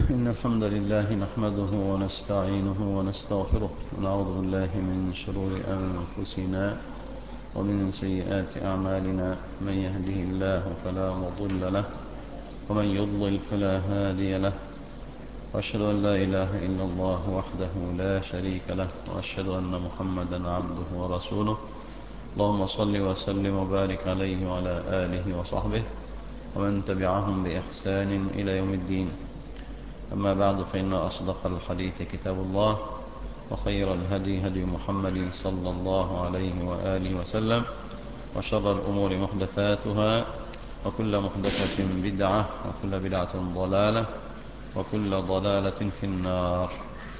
إن الحمد لله نحمده ونستعينه ونستغفره ونعوذ بالله من شرور أنفسنا ومن سيئات أعمالنا من يهده الله فلا مضل له ومن يضلل فلا هادي له وأشهد أن لا إله إلا الله وحده لا شريك له وأشهد أن محمدا عبده ورسوله اللهم صل وسلم وبارك عليه وعلى آله وصحبه ومن تبعهم بإحسان إلى يوم الدين أما بعد فإن أصدق الحديث كتاب الله وخير الهدي هدي محمد صلى الله عليه وآله وسلم وشر الأمور محدثاتها وكل محدثة بدعة وكل بدعة ضلالة وكل ضلالة في النار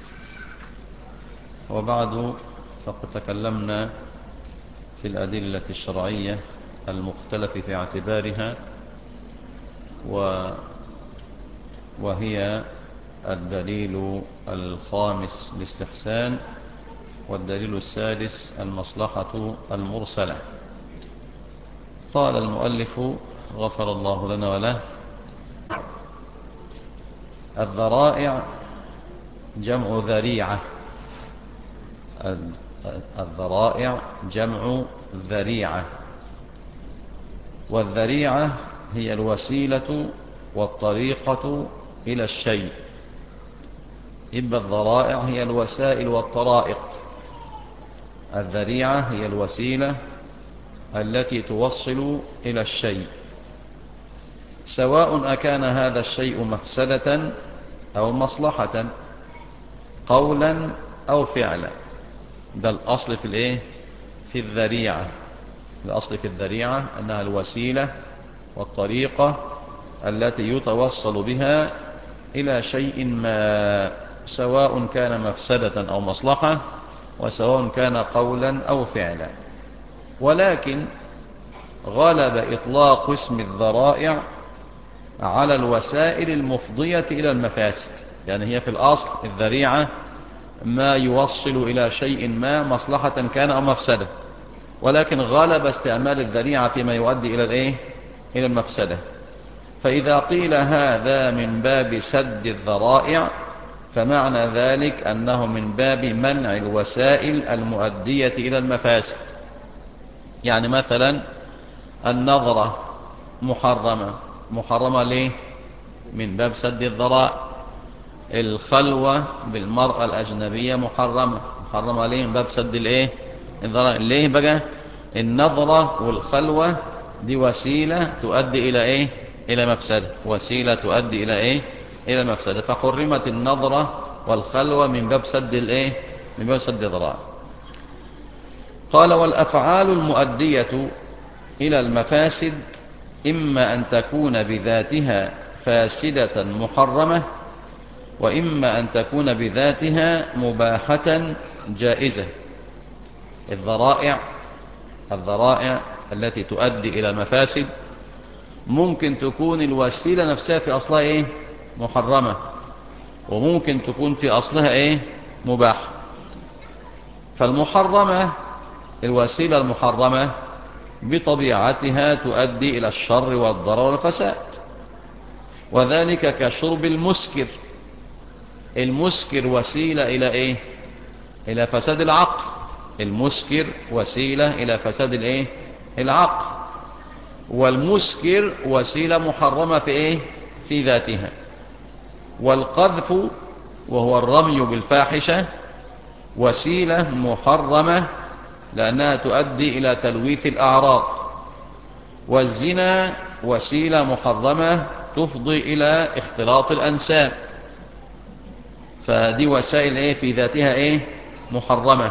وبعد فقد تكلمنا في الأدلة الشرعية المختلف في اعتبارها و وهي الدليل الخامس الاستحسان والدليل السادس المصلحة المرسلة قال المؤلف غفر الله لنا وله الذرائع جمع ذريعة الذرائع جمع ذريعة والذريعة هي الوسيلة والطريقة إلى الشيء إبا الذرائع هي الوسائل والطرائق الذريعة هي الوسيلة التي توصل إلى الشيء سواء أكان هذا الشيء مفسدة أو مصلحة قولا أو فعلا ده الأصل في الإيه؟ في الذريعة الأصل في الذريعة أنها الوسيلة والطريقة التي يتوصل بها إلى شيء ما سواء كان مفسدة أو مصلحة وسواء كان قولا أو فعلا ولكن غلب إطلاق اسم الذرائع على الوسائل المفضية إلى المفاسد يعني هي في الأصل الذريعة ما يوصل إلى شيء ما مصلحة كان أو مفسدة ولكن غلب استعمال الذريعة فيما يؤدي إلى الإيه؟ إلى المفسدة فإذا قيل هذا من باب سد الذرائع فمعنى ذلك أنه من باب منع الوسائل المؤدية إلى المفاسد يعني مثلا النظرة محرمة محرمة ليه من باب سد الذرائع الخلوة بالمرأة الأجنبية محرمة محرمة ليه من باب سد الايه الذرائع ليه بقى النظرة والخلوة دي وسيلة تؤدي إلى إيه إلى مفسدة وسيلة تؤدي إلى إيه إلى مفسدة فحرمت النظرة والخلوة من باب سد الإيه من باب سد الذرائع قال والأفعال المؤدية إلى المفاسد إما أن تكون بذاتها فاسدة محرمة وإما أن تكون بذاتها مباحة جائزة الذرائع الذرائع التي تؤدي إلى المفاسد ممكن تكون الوسيلة نفسها في أصلها إيه محرمة وممكن تكون في أصلها إيه مباح فالمحرمة الوسيلة المحرمة بطبيعتها تؤدي إلى الشر والضرر والفساد وذلك كشرب المسكر المسكر وسيلة إلى إيه إلى فساد العقل المسكر وسيلة إلى فساد الإيه العقل والمسكر وسيلة محرمة في إيه في ذاتها والقذف وهو الرمي بالفاحشة وسيلة محرمة لأنها تؤدي إلى تلويث الأعراض والزنا وسيلة محرمة تفضي إلى اختلاط الأنساب فدي وسائل إيه في ذاتها إيه محرمة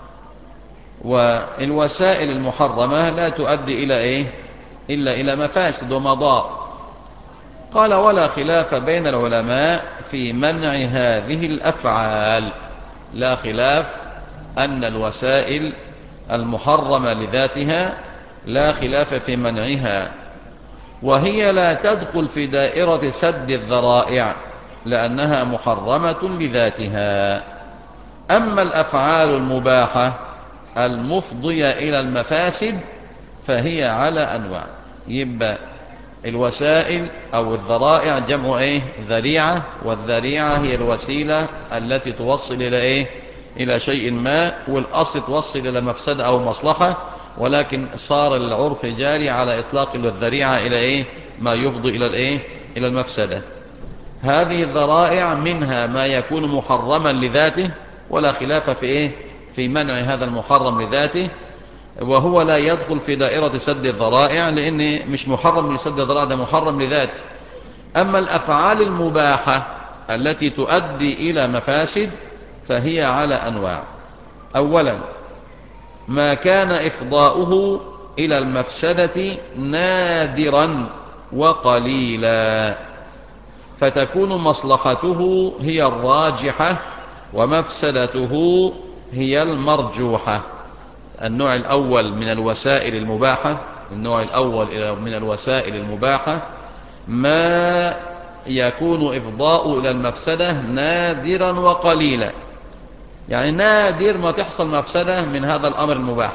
والوسائل المحرمة لا تؤدي إلى إيه إلا إلى مفاسد ومضار قال ولا خلاف بين العلماء في منع هذه الأفعال لا خلاف أن الوسائل المحرمة لذاتها لا خلاف في منعها وهي لا تدخل في دائرة سد الذرائع لأنها محرمة لذاتها أما الأفعال المباحة المفضية إلى المفاسد فهي على أنواع يبقى الوسائل أو الذرائع جمع إيه ذريعة والذريعة هي الوسيلة التي توصل إلى إيه إلى شيء ما والأصل توصل إلى مفسدة أو مصلحة ولكن صار العرف جاري على إطلاق الذريعة إلى إيه ما يفضي إلى الإيه إلى المفسدة هذه الذرائع منها ما يكون محرما لذاته ولا خلاف في إيه في منع هذا المحرم لذاته وهو لا يدخل في دائرة سد الذرائع لأن مش محرم لسد الذرائع ده محرم لذاته أما الأفعال المباحة التي تؤدي إلى مفاسد فهي على أنواع أولا ما كان إفضاؤه إلى المفسدة نادرا وقليلا فتكون مصلحته هي الراجحة ومفسدته هي المرجوحة النوع الأول من الوسائل المباحة النوع الأول من الوسائل المباحة ما يكون إفضاء إلى المفسدة نادرا وقليلا يعني نادر ما تحصل مفسدة من هذا الأمر المباح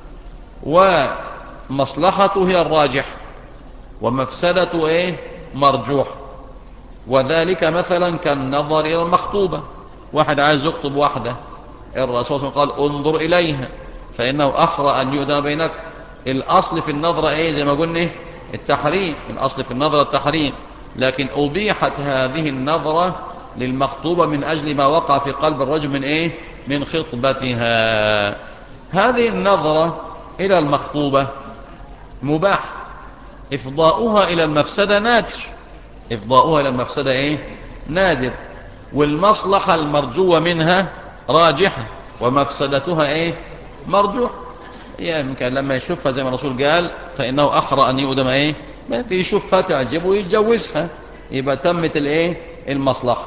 ومصلحته هي الراجح ومفسدته إيه مرجوح وذلك مثلا كالنظر إلى المخطوبة واحد عايز يخطب واحدة الرسول صلى الله عليه وسلم قال انظر إليها فإنه أحرى أن يؤذن بينك الأصل في النظرة إيه زي ما قلنا التحريم الأصل في النظرة التحريم لكن أبيحت هذه النظرة للمخطوبة من أجل ما وقع في قلب الرجل من إيه من خطبتها هذه النظرة إلى المخطوبة مباح إفضاؤها إلى المفسدة نادر إفضاؤها إلى المفسدة إيه نادر والمصلحة المرجوة منها راجحة ومفسدتها إيه مرجوح يمكن لما يشوفها زي ما الرسول قال فإنه أحرى أن يؤدم إيه يشوفها تعجبه ويتجوزها يبقى تمت الإيه المصلحة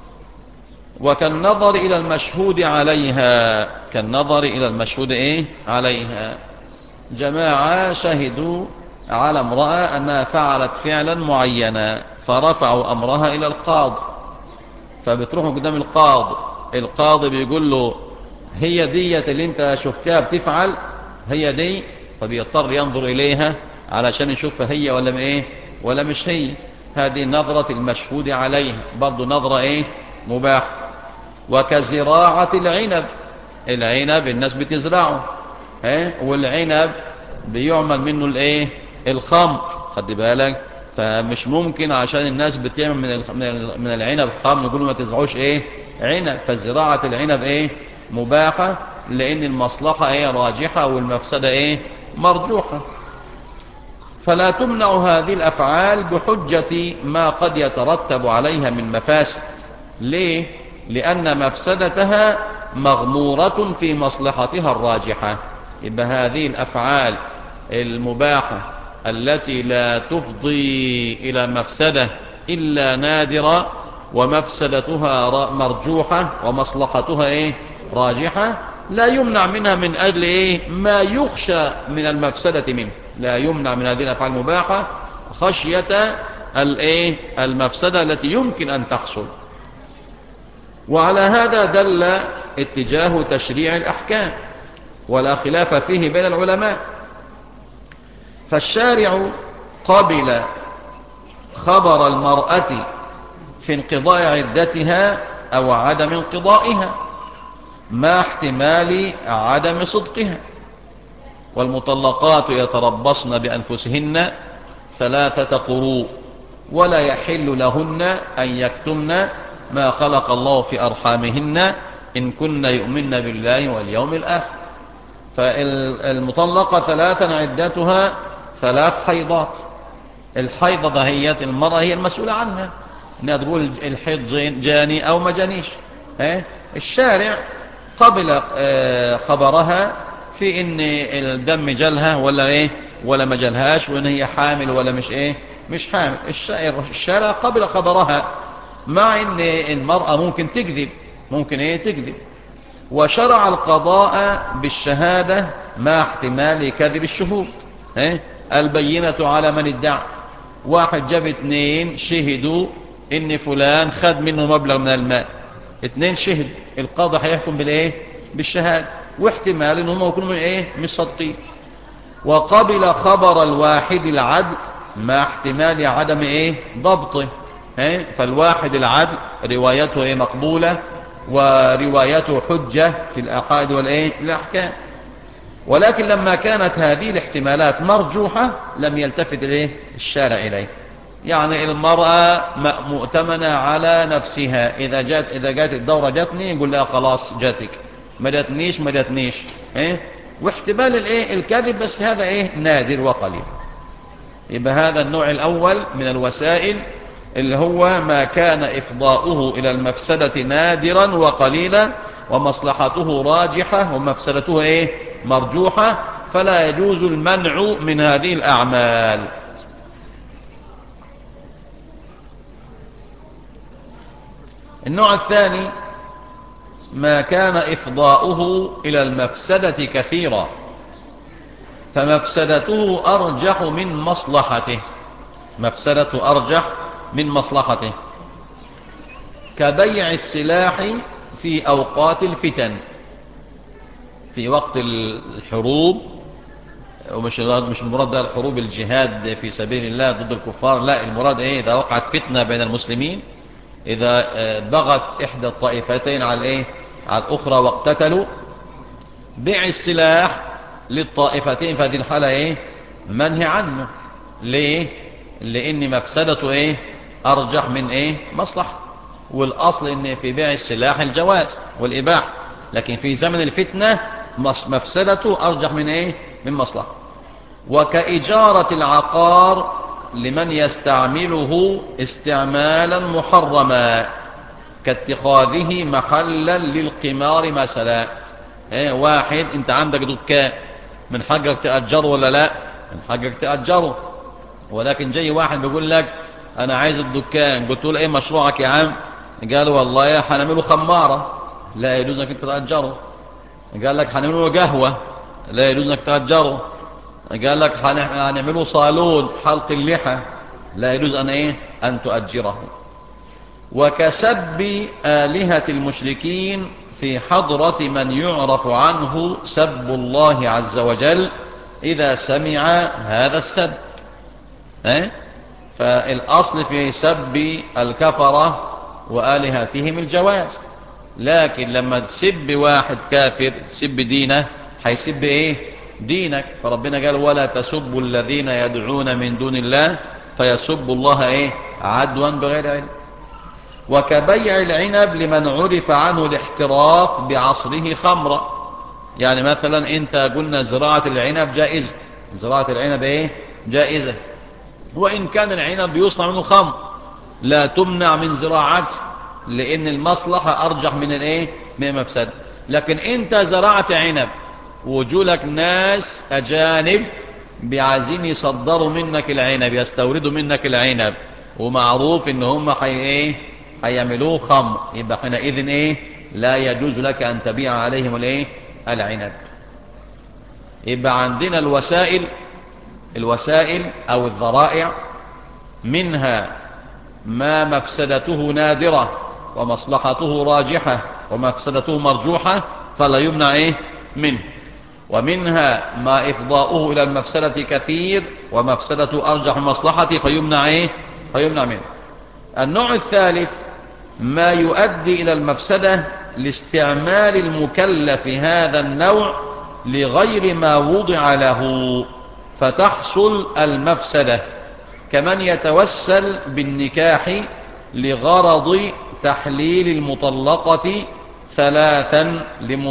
وكالنظر إلى المشهود عليها كالنظر إلى المشهود إيه عليها جماعة شهدوا على امرأة أنها فعلت فعلا معينا فرفعوا أمرها إلى القاضي فبتروحوا قدام القاضي القاضي بيقول له هي دية اللي انت شفتها بتفعل هي دي فبيضطر ينظر إليها علشان يشوفها هي ولا ايه ولا مش هي هذه نظرة المشهود عليها برضو نظرة ايه مباح وكزراعة العنب العنب الناس بتزرعه ايه والعنب بيعمل منه الايه الخمر خد بالك فمش ممكن عشان الناس بتعمل من من العنب خمر نقول ما تزرعوش ايه عنب فزراعة العنب ايه مباحة لان المصلحة ايه راجحة والمفسدة ايه مرجوحة فلا تمنع هذه الافعال بحجة ما قد يترتب عليها من مفاسد ليه لان مفسدتها مغمورة في مصلحتها الراجحة يبقى هذه الافعال المباحة التي لا تفضي إلى مفسدة إلا نادرة ومفسدتها مرجوحة ومصلحتها إيه راجحة لا يمنع منها من أجل إيه ما يخشى من المفسدة منه لا يمنع من هذه الأفعال المباحة خشية الإيه المفسدة التي يمكن أن تحصل وعلى هذا دل اتجاه تشريع الأحكام ولا خلاف فيه بين العلماء فالشارع قبل خبر المرأة في انقضاء عدتها أو عدم انقضائها مع احتمال عدم صدقها والمطلقات يتربصن بأنفسهن ثلاثة قروء ولا يحل لهن أن يكتمن ما خلق الله في أرحامهن إن كن يؤمن بالله واليوم الآخر فالمطلقة ثلاثا عدتها ثلاث حيضات الحيضة دهية المرأة هي المسؤولة عنها انها تقول الحيض جاني او ما جانيش الشارع قبل خبرها في ان الدم جالها ولا ايه ولا ما جالهاش وان هي حامل ولا مش ايه مش حامل الشارع قبل خبرها مع ان المرأة ممكن تكذب ممكن ايه تكذب وشرع القضاء بالشهادة مع احتمال كذب الشهود ايه البينة على من ادعى واحد جاب اتنين شهدوا ان فلان خد منه مبلغ من المال اتنين شهد القاضي هيحكم بالايه بالشهادة واحتمال ان هم يكونوا من ايه مش صادقين وقبل خبر الواحد العدل مع احتمال عدم ايه ضبطه إيه؟ فالواحد العدل روايته ايه مقبولة وروايته حجة في الأحاد والإيه الأحكام ولكن لما كانت هذه الاحتمالات مرجوحة لم يلتفت إليه الشارع إليه يعني المرأة مؤتمنة على نفسها إذا جات إذا جات الدورة جاتني يقول لها خلاص جاتك ما جاتنيش ما جاتنيش إيه واحتمال الإيه الكذب بس هذا إيه نادر وقليل يبقى هذا النوع الأول من الوسائل اللي هو ما كان إفضاؤه إلى المفسدة نادرا وقليلا ومصلحته راجحة ومفسدته إيه مرجوحة فلا يجوز المنع من هذه الأعمال النوع الثاني ما كان إفضاؤه إلى المفسدة كثيرا فمفسدته أرجح من مصلحته مفسدته أرجح من مصلحته كبيع السلاح في أوقات الفتن في وقت الحروب ومش مش المراد ده الحروب الجهاد في سبيل الله ضد الكفار لا المراد ايه اذا وقعت فتنة بين المسلمين اذا بغت احدى الطائفتين على ايه على الاخرى واقتتلوا بيع السلاح للطائفتين في هذه الحالة ايه منهي عنه ليه لان مفسدته ايه ارجح من ايه مصلحة والاصل ان في بيع السلاح الجواز والاباحة لكن في زمن الفتنة مفسدته ارجح من ايه من مصلحة وكإجارة العقار لمن يستعمله استعمالا محرما كاتخاذه محلا للقمار مثلا ايه واحد انت عندك دكان من حقك تأجره ولا لا من حقك تأجره ولكن جاي واحد بيقول لك انا عايز الدكان قلت له ايه مشروعك يا عم قال والله يا هنعمله خمارة لا يجوز انك تأجره قال لك هنعمله قهوة لا يجوز انك تأجره قال لك هنعمله صالون حلق اللحى لا يجوز أن إيه أن تؤجره وكسب آلهة المشركين في حضرة من يعرف عنه سب الله عز وجل إذا سمع هذا السب إيه؟ فالأصل في سب الكفرة وآلهتهم الجواز لكن لما تسب واحد كافر تسب دينه هيسب ايه دينك فربنا قال ولا تسبوا الذين يدعون من دون الله فيسبوا الله ايه عدوا بغير علم وكبيع العنب لمن عرف عنه الاحتراف بعصره خمرا يعني مثلا انت قلنا زراعة العنب جائزة زراعة العنب ايه جائزة وان كان العنب يصنع منه خمر لا تمنع من زراعته لان المصلحة ارجح من الايه من المفسد لكن انت زرعت عنب وجولك ناس أجانب بعايزين يصدروا منك العنب يستوردوا منك العنب ومعروف ان هم حي ايه هيعملوه خمر يبقى حينئذ ايه لا يجوز لك ان تبيع عليهم الايه العنب يبقى عندنا الوسائل الوسائل او الذرائع منها ما مفسدته نادرة ومصلحته راجحة ومفسدته مرجوحة فلا يمنع ايه منه ومنها ما إفضاؤه إلى المفسدة كثير ومفسدة أرجح مصلحته فيمنع إيه؟ فيمنع منه النوع الثالث ما يؤدي إلى المفسدة لاستعمال المكلف هذا النوع لغير ما وضع له فتحصل المفسدة كمن يتوسل بالنكاح لغرض تحليل المطلقة ثلاثا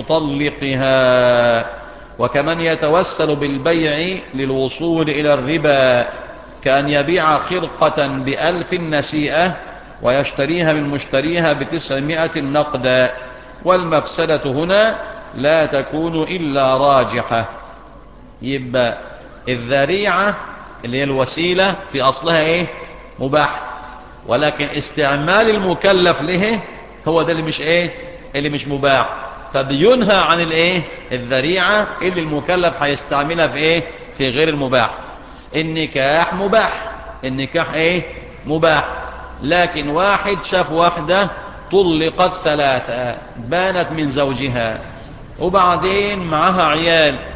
لمطلقها وكمن يتوسل بالبيع للوصول إلى الربا كأن يبيع خرقة بألف نسيئة ويشتريها من مشتريها بتسعمائة نقدا والمفسدة هنا لا تكون إلا راجحة يبقى الذريعة اللي هي الوسيلة في أصلها إيه مباح ولكن استعمال المكلف له هو ده اللي مش إيه اللي مش مباح فبينهى عن الايه الذريعة اللي المكلف هيستعملها في ايه في غير المباح النكاح مباح النكاح ايه مباح لكن واحد شاف واحدة طلقت ثلاثة بانت من زوجها وبعدين معها عيال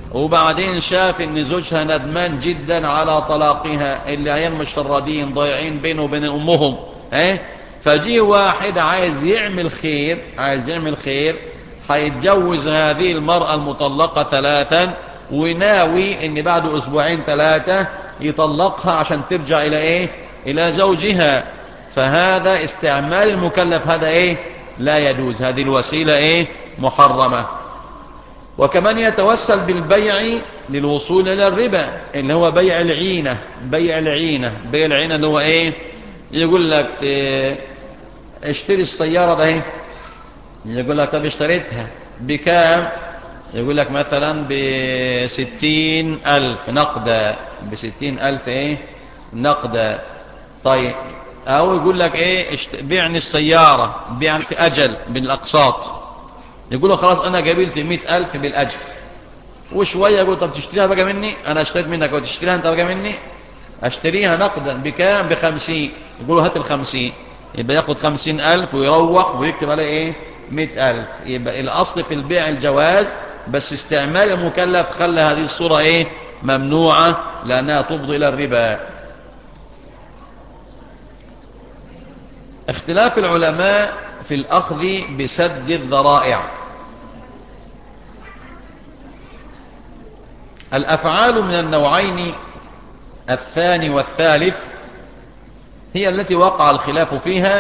وبعدين شاف ان زوجها ندمان جدا على طلاقها اللي عيال مشردين ضايعين بينه وبين امهم ايه فجي واحد عايز يعمل خير عايز يعمل خير هيتجوز هذه المرأة المطلقة ثلاثا وناوي ان بعد اسبوعين ثلاثة يطلقها عشان ترجع الى ايه الى زوجها فهذا استعمال المكلف هذا ايه لا يجوز هذه الوسيلة ايه محرمة وكمان يتوسل بالبيع للوصول إلى الربا اللي هو بيع العينة بيع العينة بيع العينة اللي هو ايه يقول لك اه اشتري السيارة ده ايه يقول لك طب اشتريتها بكام يقول لك مثلا بستين ألف نقدة بستين ألف ايه نقدة طيب او يقول لك ايه اشت... بيعني السيارة بيعني في اجل بالاقساط يقول له خلاص انا قبلت مئة الف بالاجل وشوية يقول طب تشتريها بقى مني انا اشتريت منك وتشتريها انت بقى مني اشتريها نقدا بكام بخمسين يقول له هات الخمسين يبقى ياخد خمسين الف ويروح ويكتب عليه ايه مئة الف يبقى الاصل في البيع الجواز بس استعمال المكلف خلى هذه الصورة ايه ممنوعة لانها تفضي الى الربا اختلاف العلماء في الأخذ بسد الذرائع الأفعال من النوعين الثاني والثالث هي التي وقع الخلاف فيها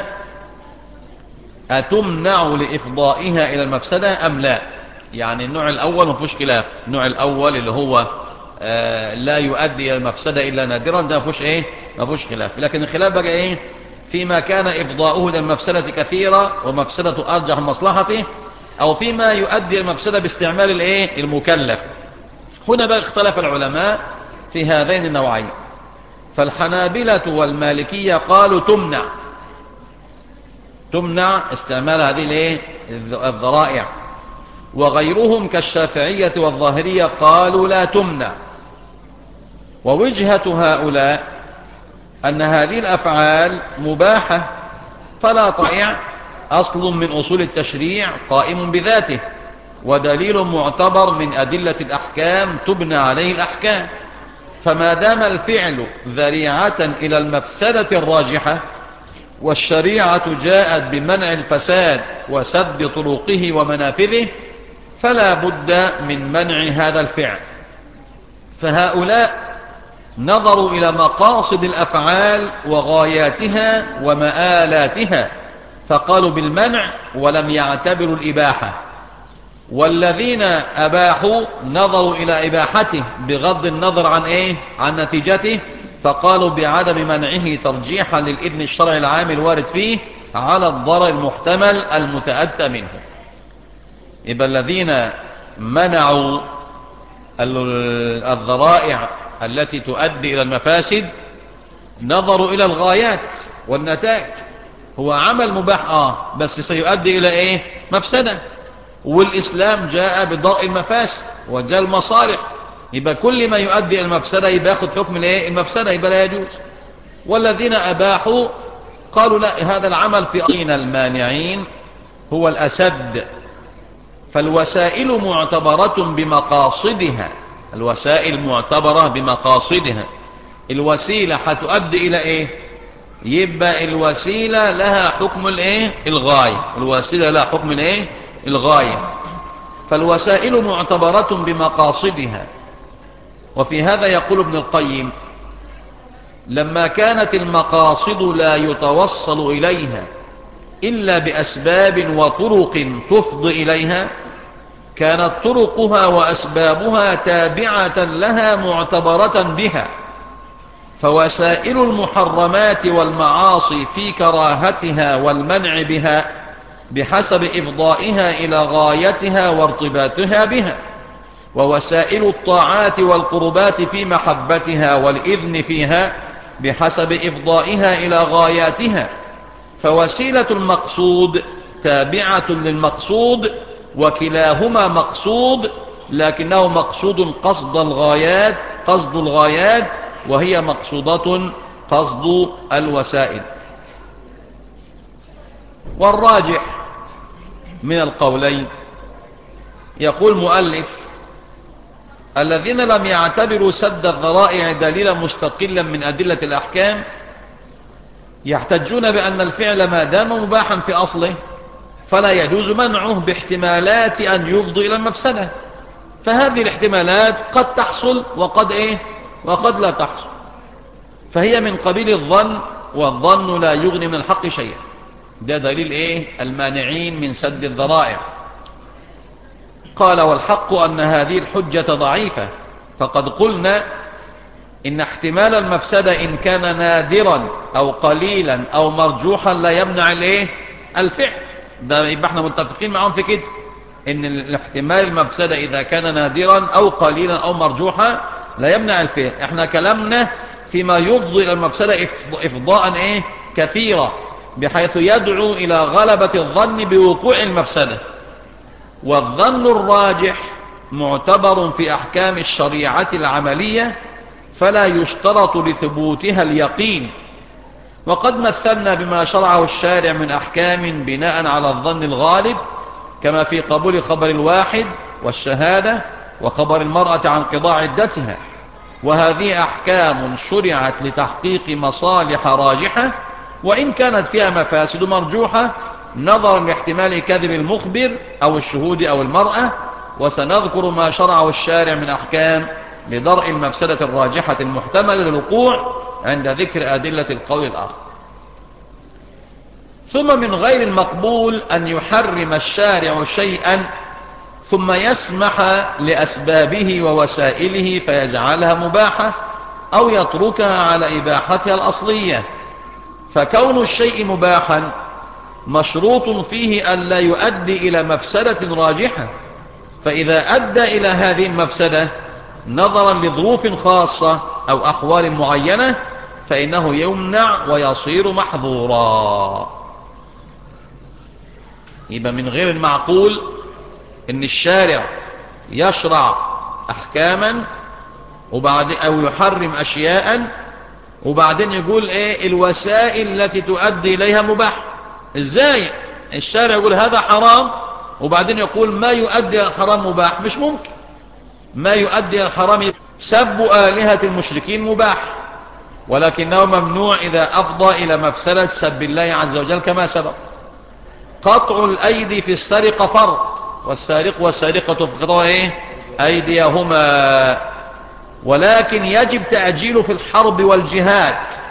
أتمنع لإفضائها إلى المفسدة أم لا يعني النوع الأول مفيش خلاف النوع الأول اللي هو آه لا يؤدي إلى المفسدة إلا نادرا ده مفيش إيه مفيش خلاف لكن الخلاف بقى إيه فيما كان إفضاؤه للمفسدة كثيرة ومفسدة أرجح مصلحته أو فيما يؤدي المفسدة باستعمال الإيه المكلف هنا بقى اختلف العلماء في هذين النوعين فالحنابلة والمالكية قالوا تمنع تمنع استعمال هذه الايه الذرائع وغيرهم كالشافعية والظاهرية قالوا لا تمنع ووجهة هؤلاء أن هذه الأفعال مباحة فلا طائع أصل من أصول التشريع قائم بذاته ودليل معتبر من أدلة الأحكام تبنى عليه الأحكام فما دام الفعل ذريعة إلى المفسدة الراجحة والشريعة جاءت بمنع الفساد وسد طرقه ومنافذه فلا بد من منع هذا الفعل فهؤلاء نظروا إلى مقاصد الأفعال وغاياتها ومآلاتها فقالوا بالمنع ولم يعتبروا الإباحة والذين أباحوا نظروا إلى إباحته بغض النظر عن إيه عن نتيجته فقالوا بعدم منعه ترجيحا للإذن الشرعي العام الوارد فيه على الضرر المحتمل المتأتى منه يبقى الذين منعوا الذرائع التي تؤدي إلى المفاسد نظروا إلى الغايات والنتائج هو عمل مباح آه بس سيؤدي إلى إيه مفسدة والإسلام جاء بدرء المفاسد وجاء المصالح يبقى كل ما يؤدي إلى المفسدة يبقى ياخد حكم الايه المفسدة يبقى لا يجوز والذين أباحوا قالوا لا هذا العمل في أين المانعين هو الأسد فالوسائل معتبرة بمقاصدها الوسائل معتبرة بمقاصدها الوسيلة هتؤدي إلى إيه يبقى الوسيلة لها حكم الإيه الغاية الوسيلة لها حكم الإيه الغاية فالوسائل معتبرة بمقاصدها وفي هذا يقول ابن القيم لما كانت المقاصد لا يتوصل إليها إلا بأسباب وطرق تفضي إليها كانت طرقها وأسبابها تابعة لها معتبرة بها فوسائل المحرمات والمعاصي في كراهتها والمنع بها بحسب إفضائها إلى غايتها وارتباطها بها ووسائل الطاعات والقربات في محبتها والإذن فيها بحسب إفضائها إلى غاياتها فوسيلة المقصود تابعة للمقصود وكلاهما مقصود لكنه مقصود قصد الغايات قصد الغايات وهي مقصودة قصد الوسائل والراجح من القولين يقول مؤلف الذين لم يعتبروا سد الذرائع دليلا مستقلا من أدلة الأحكام يحتجون بأن الفعل ما دام مباحا في أصله فلا يجوز منعه باحتمالات أن يفضي إلى المفسدة فهذه الاحتمالات قد تحصل وقد إيه وقد لا تحصل فهي من قبيل الظن والظن لا يغني من الحق شيئا ده دليل إيه المانعين من سد الذرائع قال والحق أن هذه الحجة ضعيفة فقد قلنا إن احتمال المفسدة إن كان نادرا أو قليلا أو مرجوحا لا يمنع الايه الفعل ده يبقى احنا متفقين معهم في كده إن الاحتمال المفسدة إذا كان نادرا أو قليلا أو مرجوحا لا يمنع الفعل احنا كلامنا فيما يفضي إلى المفسدة إفضاء إيه كثيرا بحيث يدعو إلى غلبة الظن بوقوع المفسدة والظن الراجح معتبر في أحكام الشريعة العملية فلا يشترط لثبوتها اليقين وقد مثلنا بما شرعه الشارع من أحكام بناء على الظن الغالب كما في قبول خبر الواحد والشهادة وخبر المرأة عن قضاء عدتها وهذه أحكام شرعت لتحقيق مصالح راجحة وإن كانت فيها مفاسد مرجوحة نظرا لاحتمال كذب المخبر أو الشهود أو المرأة وسنذكر ما شرعه الشارع من أحكام لدرء المفسدة الراجحة المحتملة للوقوع عند ذكر أدلة القول الآخر ثم من غير المقبول أن يحرم الشارع شيئا ثم يسمح لأسبابه ووسائله فيجعلها مباحة أو يتركها على إباحتها الأصلية فكون الشيء مباحا مشروط فيه أن لا يؤدي إلى مفسدة راجحة فإذا أدى إلى هذه المفسدة نظرا لظروف خاصة أو أحوال معينة فإنه يمنع ويصير محظورا يبقى من غير المعقول ان الشارع يشرع احكاما وبعد او يحرم اشياء وبعدين يقول ايه الوسائل التي تؤدي اليها مباح ازاي الشارع يقول هذا حرام وبعدين يقول ما يؤدي الحرام مباح مش ممكن ما يؤدي الحرام سب آلهة المشركين مباح ولكنه ممنوع إذا أفضى إلى مفسدة سب الله عز وجل كما سبق قطع الأيدي في السرقة فرض والسارق والسارقة في قطع إيه؟ أيديهما ولكن يجب تأجيله في الحرب والجهاد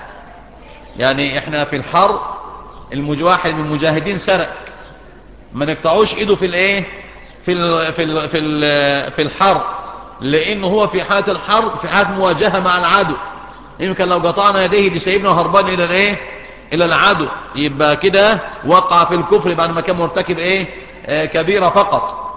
يعني إحنا في الحرب المجواحد من المجاهدين سرق ما نقطعوش إيده في الإيه في ال في ال في ال في الحرب لأنه هو في حالة الحرب في حالة مواجهة مع العدو يمكن لو قطعنا يديه بسيبنا وهربان إلى الإيه إلى العدو يبقى كده وقع في الكفر بعد ما كان مرتكب إيه آه كبيرة فقط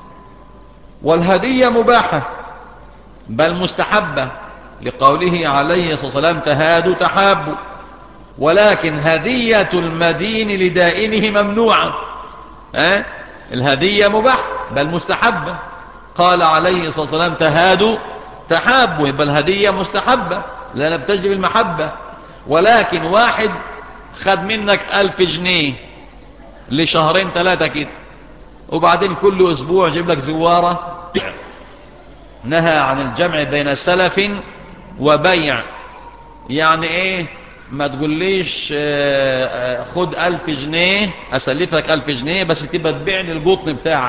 والهدية مباحة بل مستحبة لقوله عليه الصلاة والسلام تهادوا تحابوا ولكن هدية المدين لدائنه ممنوعة أه؟ الهدية مباح بل مستحبة قال عليه الصلاة والسلام تهادوا تحابوا يبقى الهدية مستحبة لأنها بتجلب المحبة ولكن واحد خد منك ألف جنيه لشهرين ثلاثة كده وبعدين كل أسبوع جيب لك زوارة نهى عن الجمع بين سلف وبيع يعني ايه ما تقوليش خد ألف جنيه أسلفك ألف جنيه بس تبقى تبيع لي القطن بتاعك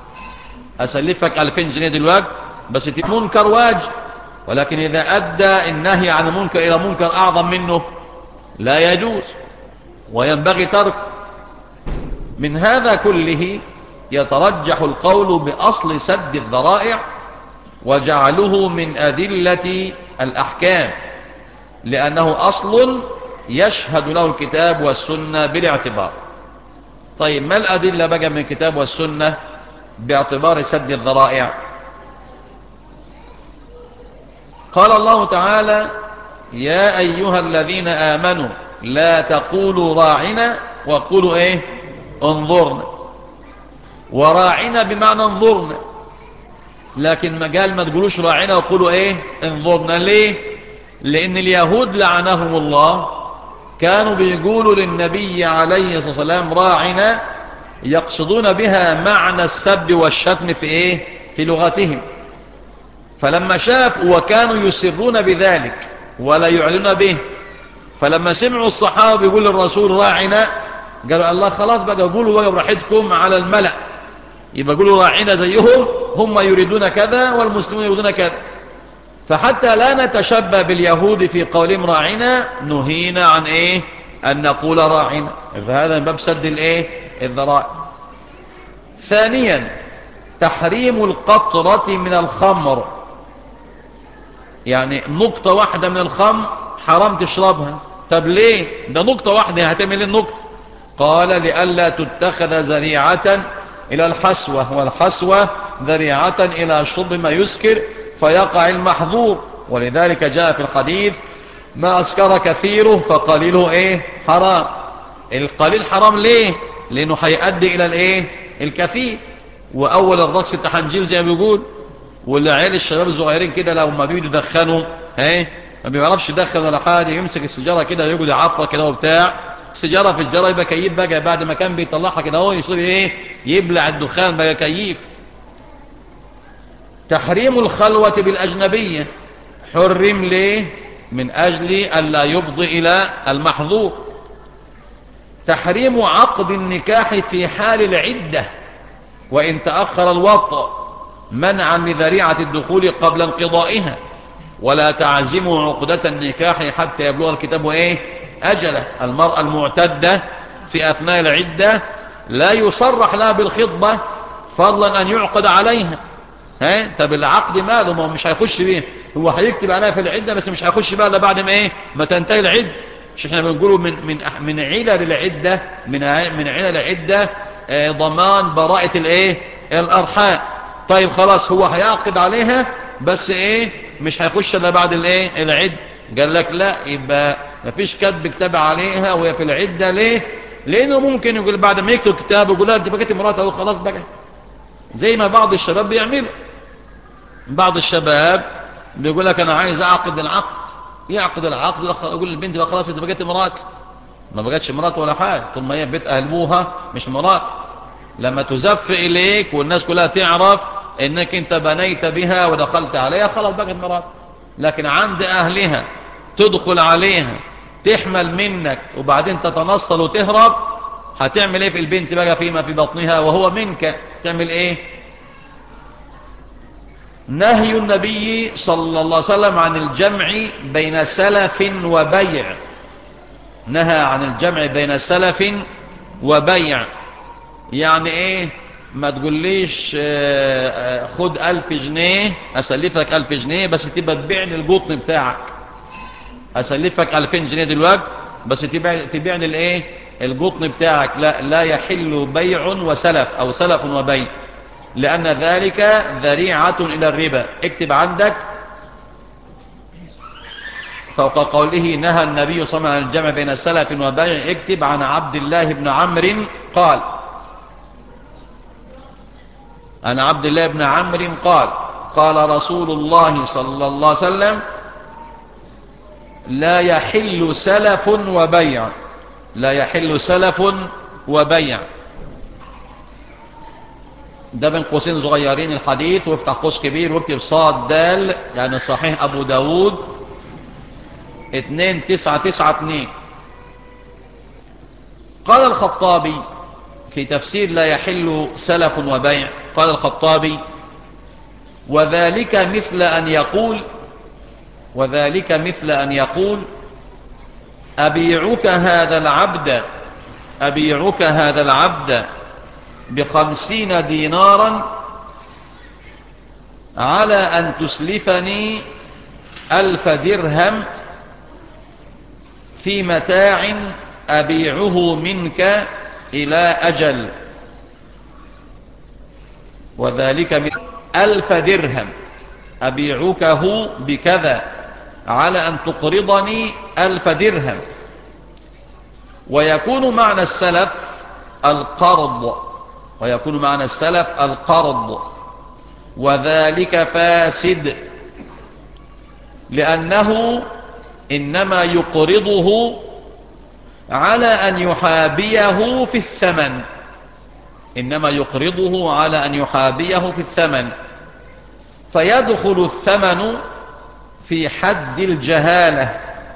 أسلفك ألفين جنيه دلوقتي بس تبقى منكر واجب ولكن إذا أدى النهي عن المنكر إلى منكر أعظم منه لا يجوز وينبغي ترك من هذا كله يترجح القول بأصل سد الذرائع وجعله من أدلة الأحكام لأنه أصل يشهد له الكتاب والسنة بالاعتبار طيب ما الأدلة بقى من الكتاب والسنة باعتبار سد الذرائع قال الله تعالى يا أيها الذين آمنوا لا تقولوا راعنا وقولوا ايه انظرنا وراعنا بمعنى انظرنا لكن ما قال ما تقولوش راعنا وقولوا ايه انظرنا ليه لان اليهود لعنهم الله كانوا بيقولوا للنبي عليه الصلاة والسلام راعنا يقصدون بها معنى السب والشتم في ايه في لغتهم فلما شاف وكانوا يسرون بذلك ولا يعلنون به فلما سمعوا الصحابة يقول للرسول راعنا قالوا الله خلاص بقى قولوا بقى براحتكم على الملأ يبقى قولوا راعنا زيهم هم يريدون كذا والمسلمون يريدون كذا فحتى لا نتشبه باليهود في قولهم راعنا نهينا عن ايه ان نقول راعنا فهذا من باب سد الايه الذرائع ثانيا تحريم القطرة من الخمر يعني نقطة واحدة من الخمر حرام تشربها طب ليه ده نقطة واحدة هتعمل ايه النقطة قال لئلا تتخذ ذريعة إلى الحسوة والحسوة ذريعة إلى شرب ما يسكر فيقع المحظور ولذلك جاء في الحديث ما أسكر كثيره فقليله إيه حرام القليل حرام ليه لأنه هيؤدي إلى الإيه الكثير وأول الرقص التحنجيل زي ما بيقول والعيال الشباب الصغيرين كده لو ما بيجوا يدخنوا ايه ما بيعرفش يدخن ولا حاجه يمسك السيجاره كده يقعد يعفر كده وبتاع سيجاره في الجاره يبقى كيف بقى بعد ما كان بيطلعها كده اهو يصير ايه يبلع الدخان بقى كيف تحريم الخلوة بالأجنبية حرم ليه من أجل ألا يفضي إلى المحظور تحريم عقد النكاح في حال العدة وإن تأخر الوطء منعا لذريعة الدخول قبل انقضائها ولا تعزموا عقدة النكاح حتى يبلغ الكتاب ايه أجله المرأة المعتدة في أثناء العدة لا يصرح لها بالخطبة فضلا أن يعقد عليها ها طب العقد ماله ما هو مش هيخش بيه هو هيكتب عليها في العدة بس مش هيخش بقى الا بعد ما ايه ما تنتهي العدة مش احنا بنقوله من من من علل العدة من من علل العدة اه ضمان براءة الايه الارحام طيب خلاص هو هيعقد عليها بس ايه مش هيخش الا بعد الايه العدة قال لك لا يبقى مفيش كتب كتاب عليها وهي في العدة ليه لانه ممكن يقول بعد ما يكتب كتاب يقول لها انت بقيت مرات اهو خلاص بقى زي ما بعض الشباب بيعملوا بعض الشباب بيقول لك انا عايز اعقد العقد يعقد العقد يقول للبنت بقى خلاص انت بقيت مرات ما بقتش مرات ولا حاجه طول ما هي بيت اهلبوها مش مرات لما تزف اليك والناس كلها تعرف انك انت بنيت بها ودخلت عليها خلاص بقت مرات لكن عند اهلها تدخل عليها تحمل منك وبعدين تتنصل وتهرب هتعمل ايه في البنت بقى فيما في بطنها وهو منك تعمل ايه نهي النبي صلى الله عليه وسلم عن الجمع بين سلف وبيع نهى عن الجمع بين سلف وبيع يعني ايه ما تقوليش خد ألف جنيه أسلفك ألف جنيه بس تبقى تبيعني القطن بتاعك أسلفك ألفين جنيه دلوقتي بس تبيعني الايه القطن بتاعك لا, لا يحل بيع وسلف أو سلف وبيع لأن ذلك ذريعة إلى الربا اكتب عندك فوق قوله نهى النبي صلى الله عليه وسلم عن الجمع بين سلف وبيع اكتب عن عبد الله بن عمرو قال عن عبد الله بن عمرو قال قال رسول الله صلى الله عليه وسلم لا يحل سلف وبيع لا يحل سلف وبيع ده بين قوسين صغيرين الحديث وافتح قوس كبير واكتب صاد دال يعني صحيح ابو داود اتنين تسعة تسعة اتنين قال الخطابي في تفسير لا يحل سلف وبيع قال الخطابي وذلك مثل أن يقول وذلك مثل أن يقول أبيعك هذا العبد أبيعك هذا العبد بخمسين دينارا على أن تسلفني ألف درهم في متاع أبيعه منك إلى أجل وذلك من ألف درهم أبيعكه بكذا على أن تقرضني ألف درهم ويكون معنى السلف القرض ويكون معنى السلف القرض وذلك فاسد لأنه إنما يقرضه على أن يحابيه في الثمن إنما يقرضه على أن يحابيه في الثمن فيدخل الثمن في حد الجهالة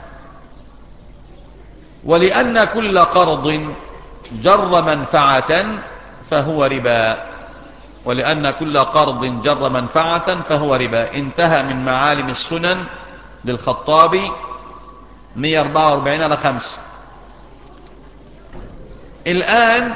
ولأن كل قرض جر منفعة فهو ربا ولأن كل قرض جر منفعة فهو ربا انتهى من معالم السنن للخطابي 144 على 5 الآن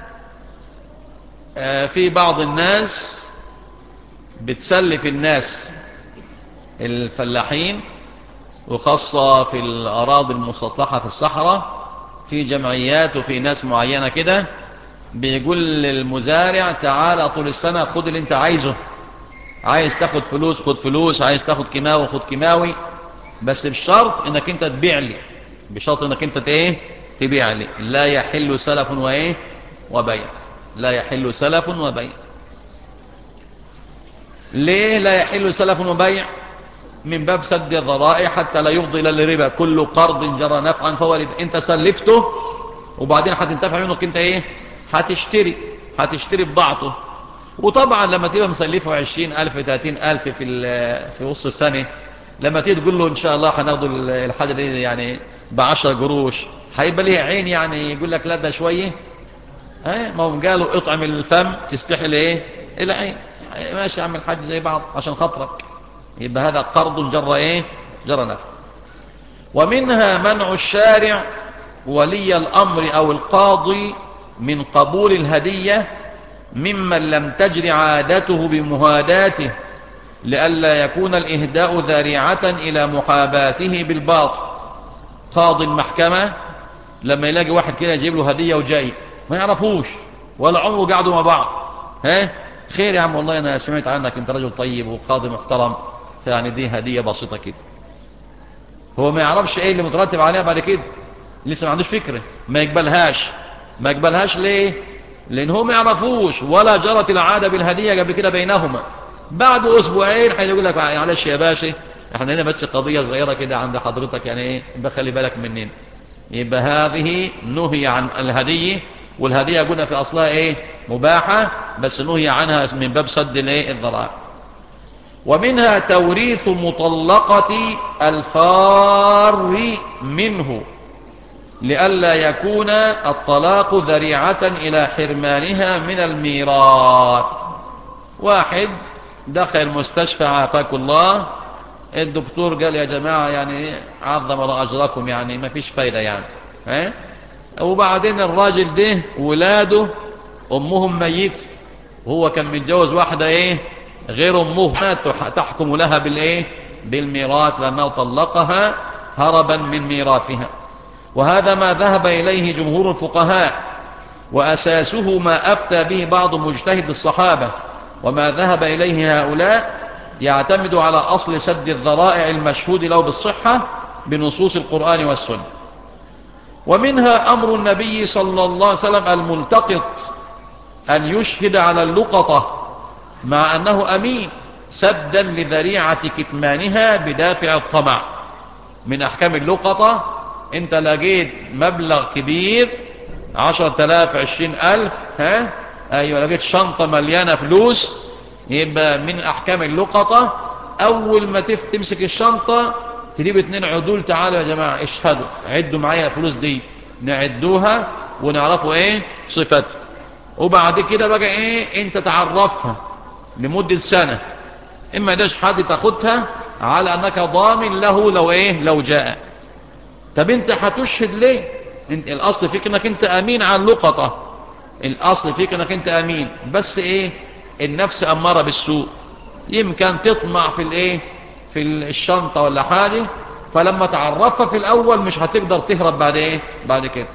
في بعض الناس بتسلف الناس الفلاحين وخاصة في الأراضي المستصلحة في الصحراء في جمعيات وفي ناس معينة كده بيقول للمزارع تعالى طول السنة خد اللي انت عايزه عايز تاخد فلوس خد فلوس عايز تاخد كيماوي خد كيماوي بس بشرط انك انت تبيع لي بشرط انك انت ايه تبيع لي لا يحل سلف وايه وبيع لا يحل سلف وبيع ليه لا يحل سلف وبيع من باب سد الذرائع حتى لا يفضي الى الربا كل قرض جرى نفعا فهو ربا انت سلفته وبعدين هتنتفع منك انت ايه هتشتري هتشتري بضاعته وطبعا لما تبقى مسلفه عشرين ألف ثلاثين ألف في, في وسط السنة لما تيجي تقول له إن شاء الله هناخد الحاجة دي يعني بعشر قروش هيبقى ليه عين يعني يقول لك لا ده شوية ها ما هم قالوا اطعم الفم تستحل ايه العين ماشي يا عم الحاج زي بعض عشان خاطرك يبقى هذا قرض جر ايه جر نفع ومنها منع الشارع ولي الأمر أو القاضي من قبول الهدية ممن لم تجر عادته بمهاداته لئلا يكون الإهداء ذريعة إلى محاباته بالباطل قاضي المحكمة لما يلاقي واحد كده يجيب له هدية وجاي ما يعرفوش ولا عمره قعدوا مع بعض ها خير يا عم والله أنا سمعت عنك أنت رجل طيب وقاضي محترم فيعني دي هدية بسيطة كده هو ما يعرفش ايه اللي مترتب عليها بعد كده لسه ما عندوش فكرة ما يقبلهاش ما يقبلهاش ليه لان هو ما يعرفوش ولا جرت العادة بالهدية قبل كده بينهما بعد اسبوعين هيقول لك معلش يا باشا احنا هنا بس قضية صغيرة كده عند حضرتك يعني ايه بخلي بالك مننا يبقى هذه نهي عن الهدية والهدية قلنا في اصلها ايه مباحة بس نهي عنها من باب سد الايه الذرائع ومنها توريث مطلقة الفار منه لئلا يكون الطلاق ذريعة إلى حرمانها من الميراث واحد دخل مستشفى عافاك الله الدكتور قال يا جماعة يعني عظم الله أجركم يعني ما فيش فايدة يعني ها؟ وبعدين الراجل ده ولاده أمهم ميت وهو كان متجوز واحدة ايه غير أمه تحكم لها بالإيه بالميراث لأنه طلقها هربا من ميراثها وهذا ما ذهب إليه جمهور الفقهاء وأساسه ما أفتى به بعض مجتهد الصحابة وما ذهب إليه هؤلاء يعتمد على أصل سد الذرائع المشهود له بالصحة بنصوص القرآن والسنة ومنها أمر النبي صلى الله عليه وسلم الملتقط أن يشهد على اللقطة مع أنه أمين سدا لذريعة كتمانها بدافع الطمع من أحكام اللقطة انت لقيت مبلغ كبير عشر تلاف عشرين ألف ها أيوة لقيت شنطة مليانة فلوس يبقى من أحكام اللقطة أول ما تمسك الشنطة تجيب اتنين عدول تعالوا يا جماعة اشهدوا عدوا معايا الفلوس دي نعدوها ونعرفوا ايه صفتها وبعد كده بقى ايه انت تعرفها لمدة سنة اما داش حد تاخدها على انك ضامن له لو ايه لو جاء طب انت هتشهد ليه انت الاصل فيك انك انت امين على اللقطة الاصل فيك انك انت امين بس ايه النفس امارة بالسوء يمكن تطمع في الايه في الشنطة ولا حاجة فلما تعرفها في الاول مش هتقدر تهرب بعد ايه بعد كده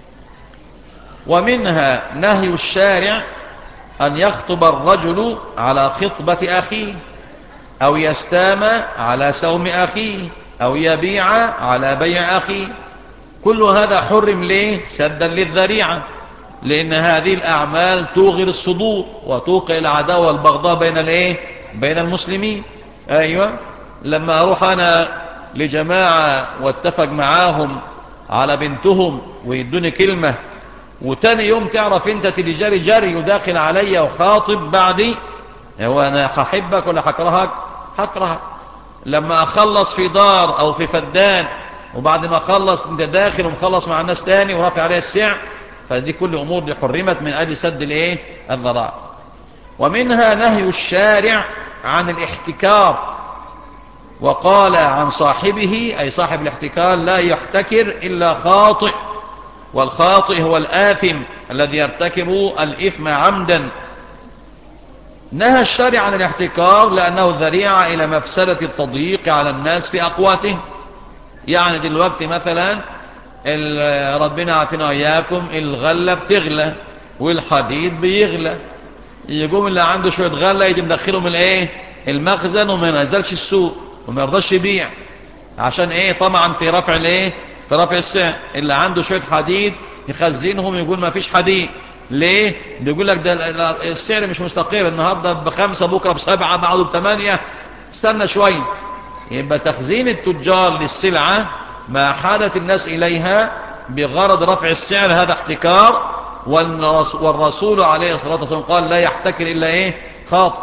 ومنها نهي الشارع أن يخطب الرجل على خطبة أخيه أو يستام على سوم أخيه أو يبيع على بيع أخيه كل هذا حرم ليه سدا للذريعة لأن هذه الأعمال توغر الصدور وتوقع العداوة والبغضاء بين الايه بين المسلمين أيوة لما أروح أنا لجماعة واتفق معاهم على بنتهم ويدوني كلمة وتاني يوم تعرف انت تلي جاري جاري وداخل عليا وخاطب بعدي هو انا هحبك ولا هكرهك هكرهك لما اخلص في دار او في فدان وبعد ما اخلص انت داخل ومخلص مع الناس تاني ورافع عليها السعر فدي كل امور دي حرمت من اجل سد الايه الذرائع ومنها نهي الشارع عن الاحتكار وقال عن صاحبه أي صاحب الاحتكار لا يحتكر إلا خاطئ والخاطئ هو الآثم الذي يرتكب الإثم عمدا نهى الشارع عن الاحتكار لأنه ذريعة إلى مفسدة التضييق على الناس في أقواتهم يعني دلوقتي مثلا ربنا عافينا وإياكم الغلة بتغلى والحديد بيغلى يقوم اللي عنده شوية غلة يجي مدخلهم الايه المخزن وما ينزلش السوق وما يرضاش يبيع عشان ايه طبعا في رفع الايه في رفع السعر اللي عنده شوية حديد يخزنهم يقول ما فيش حديد ليه بيقول لك ده السعر مش مستقر النهاردة بخمسة بكرة بسبعة بعده بثمانية استنى شوية يبقى تخزين التجار للسلعة ما حالة الناس إليها بغرض رفع السعر هذا احتكار والرسول عليه الصلاة والسلام قال لا يحتكر إلا إيه خاطئ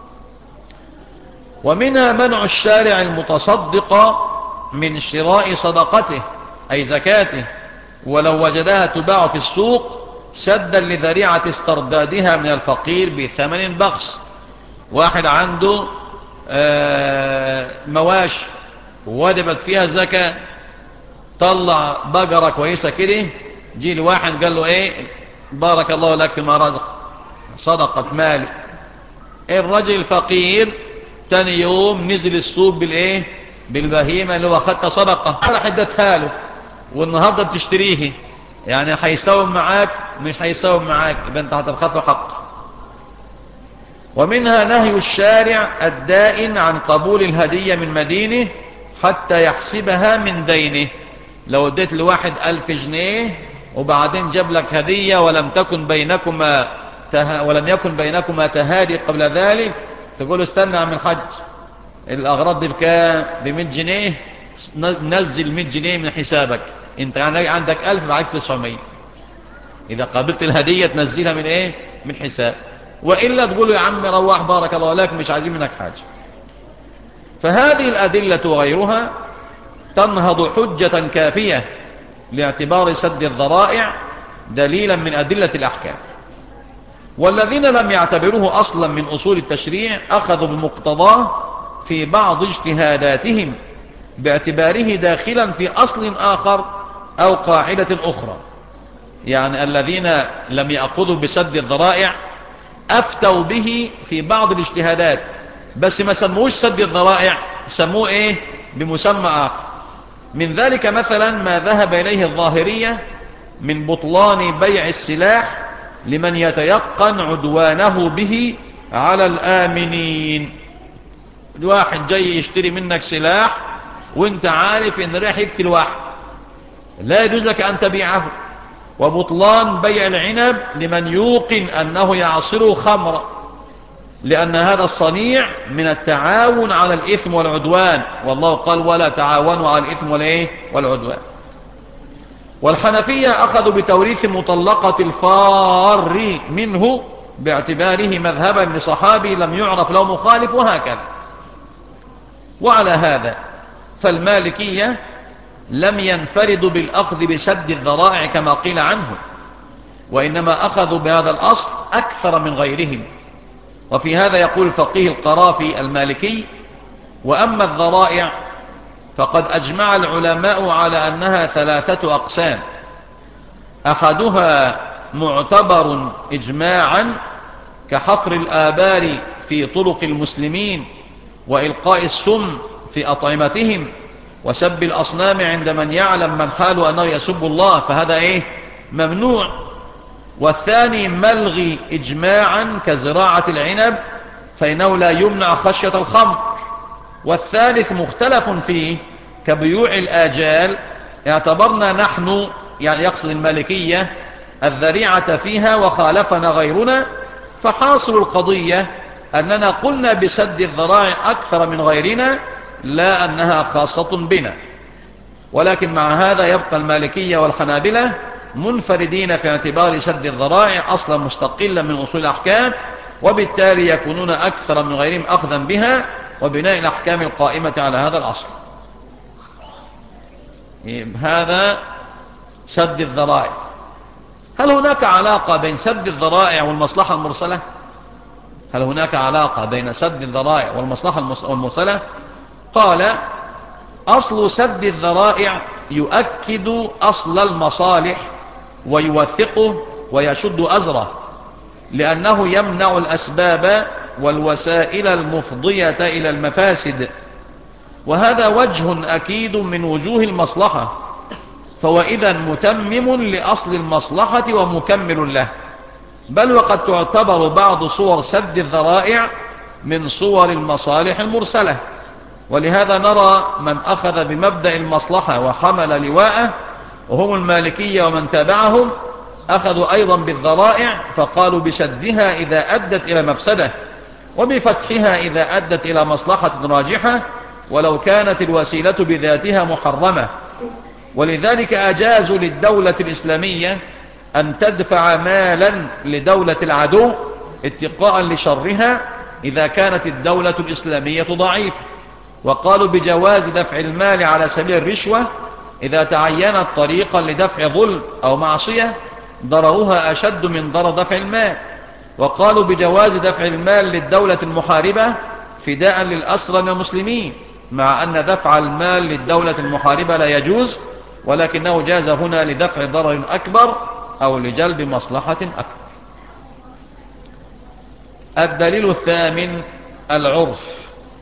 ومنها منع الشارع المتصدق من شراء صدقته أي زكاته ولو وجدها تباع في السوق سدا لذريعة استردادها من الفقير بثمن بخس واحد عنده مواش وجبت فيها زكاة طلع بقرة كويسة كده جي لواحد قال له ايه بارك الله لك فيما رزق صدقة مال الرجل الفقير تاني يوم نزل السوق بالايه بالبهيمة اللي هو اخدت صدقة راح ادتها له والنهاردة بتشتريه يعني هيساوم معاك مش هيساوم معاك يبقى انت هتبخط له حق ومنها نهي الشارع الدائن عن قبول الهدية من مدينه حتى يحسبها من دينه لو اديت لواحد ألف جنيه وبعدين جاب لك هدية ولم تكن بينكما ته... ولم يكن بينكما تهادي قبل ذلك تقول استنى عم الحج الأغراض دي بكام ب 100 جنيه نزل 100 جنيه من حسابك انت عندك 1000 معاك 900 إذا قابلت الهدية تنزلها من ايه من حساب وإلا تقول يا عم روح بارك الله لك مش عايزين منك حاجة فهذه الأدلة وغيرها تنهض حجة كافية لاعتبار سد الذرائع دليلا من أدلة الأحكام والذين لم يعتبروه أصلا من أصول التشريع أخذوا بمقتضاه في بعض اجتهاداتهم باعتباره داخلا في أصل آخر أو قاعدة أخرى يعني الذين لم يأخذوا بسد الذرائع أفتوا به في بعض الاجتهادات بس ما سموش سد الذرائع سموه إيه بمسمى آخر من ذلك مثلا ما ذهب إليه الظاهرية من بطلان بيع السلاح لمن يتيقن عدوانه به على الآمنين الواحد جاي يشتري منك سلاح وانت عارف ان راح يقتل واحد لا يجوز لك ان تبيعه وبطلان بيع العنب لمن يوقن انه يعصره خمرا لأن هذا الصنيع من التعاون على الإثم والعدوان والله قال ولا تعاونوا على الإثم والإيه والعدوان والحنفية أخذوا بتوريث مطلقة الفار منه باعتباره مذهبا لصحابي لم يعرف له مخالف وهكذا وعلى هذا فالمالكية لم ينفردوا بالأخذ بسد الذرائع كما قيل عنه وإنما أخذوا بهذا الأصل أكثر من غيرهم وفي هذا يقول الفقيه القرافي المالكي وأما الذرائع فقد أجمع العلماء على أنها ثلاثة أقسام أحدها معتبر إجماعا كحفر الآبار في طرق المسلمين وإلقاء السم في أطعمتهم وسب الأصنام عند من يعلم من حاله أنه يسب الله فهذا إيه ممنوع والثاني ملغي إجماعا كزراعة العنب فإنه لا يمنع خشية الخمر والثالث مختلف فيه كبيوع الآجال اعتبرنا نحن يعني يقصد المالكية الذريعة فيها وخالفنا غيرنا فحاصل القضية أننا قلنا بسد الذرائع أكثر من غيرنا لا أنها خاصة بنا ولكن مع هذا يبقى المالكية والحنابلة منفردين في اعتبار سد الذرائع أصلا مستقلا من أصول الأحكام وبالتالي يكونون أكثر من غيرهم أخذا بها وبناء الأحكام القائمة على هذا الأصل هذا سد الذرائع هل هناك علاقة بين سد الذرائع والمصلحة المرسلة هل هناك علاقة بين سد الذرائع والمصلحة المرسلة قال أصل سد الذرائع يؤكد أصل المصالح ويوثقه ويشد أزره لأنه يمنع الأسباب والوسائل المفضية إلى المفاسد وهذا وجه أكيد من وجوه المصلحة فهو إذا متمم لأصل المصلحة ومكمل له بل وقد تعتبر بعض صور سد الذرائع من صور المصالح المرسلة ولهذا نرى من أخذ بمبدأ المصلحة وحمل لواءه وهم المالكية ومن تابعهم أخذوا أيضا بالذرائع فقالوا بسدها إذا أدت إلى مفسدة وبفتحها إذا أدت إلى مصلحة راجحة ولو كانت الوسيلة بذاتها محرمة ولذلك أجازوا للدولة الإسلامية أن تدفع مالا لدولة العدو اتقاء لشرها إذا كانت الدولة الإسلامية ضعيفة وقالوا بجواز دفع المال على سبيل الرشوة إذا تعينت طريقا لدفع ظلم أو معصية ضررها أشد من ضرر دفع المال وقالوا بجواز دفع المال للدولة المحاربة فداء للأسرى من المسلمين مع أن دفع المال للدولة المحاربة لا يجوز ولكنه جاز هنا لدفع ضرر أكبر أو لجلب مصلحة أكبر الدليل الثامن العرف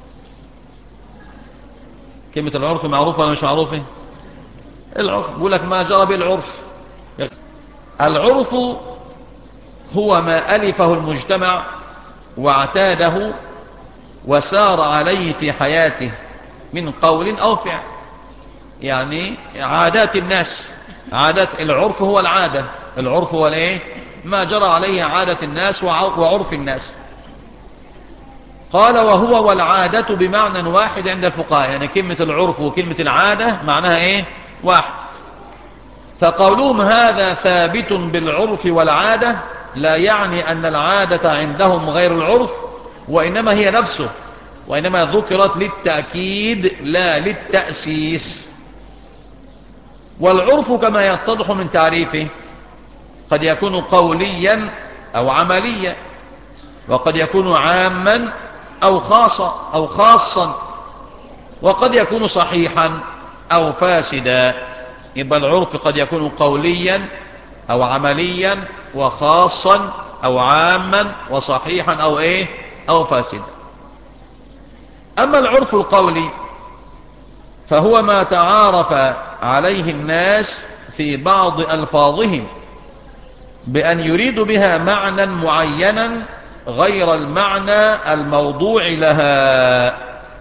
كلمة العرف معروفة ولا مش معروفة العرف يقول لك ما جرى بالعرف العرف هو ما ألفه المجتمع واعتاده وسار عليه في حياته من قول أو فعل يعني عادات الناس عادات العرف هو العادة العرف هو الايه ما جرى عليه عادة الناس وعرف الناس قال وهو والعادة بمعنى واحد عند الفقهاء يعني كلمة العرف وكلمة العادة معناها ايه واحد فقولهم هذا ثابت بالعرف والعادة لا يعني أن العادة عندهم غير العرف وإنما هي نفسه وإنما ذكرت للتأكيد لا للتأسيس والعرف كما يتضح من تعريفه قد يكون قوليا أو عمليا وقد يكون عاما أو خاصا أو خاصا وقد يكون صحيحا أو فاسدا يبقى العرف قد يكون قوليا أو عمليا وخاصا أو عاما وصحيحا أو إيه أو فاسدا أما العرف القولي فهو ما تعارف عليه الناس في بعض ألفاظهم بأن يريد بها معنى معينا غير المعنى الموضوع لها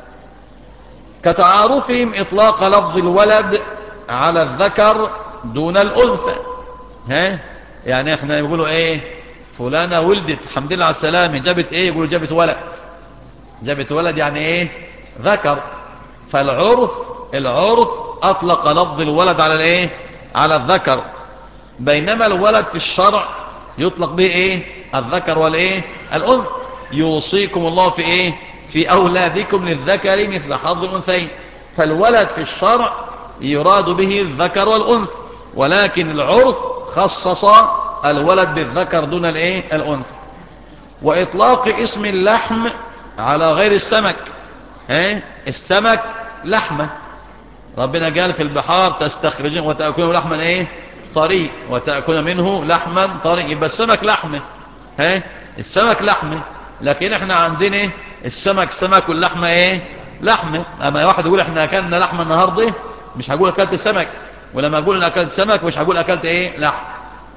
كتعارفهم إطلاق لفظ الولد على الذكر دون الأنثى ها يعني احنا يقولوا ايه فلانة ولدت الحمد لله على السلامة جابت ايه يقولوا جابت ولد جابت ولد يعني ايه ذكر فالعرف العرف اطلق لفظ الولد على الايه على الذكر بينما الولد في الشرع يطلق به ايه الذكر والايه الانثى يوصيكم الله في ايه في اولادكم للذكر مثل حظ الانثيين فالولد في الشرع يراد به الذكر والانثى ولكن العرف خصص الولد بالذكر دون الايه الانثى واطلاق اسم اللحم على غير السمك ايه السمك لحمة ربنا قال في البحار تستخرجون وتأكلون لحما ايه طري وتأكل منه لحما طري يبقى السمك لحمة ايه السمك لحمة لكن احنا عندنا السمك سمك واللحمة ايه لحمة اما واحد يقول احنا اكلنا لحمة النهاردة مش هقول اكلت سمك ولما اقول اكلت سمك مش هقول اكلت ايه لحم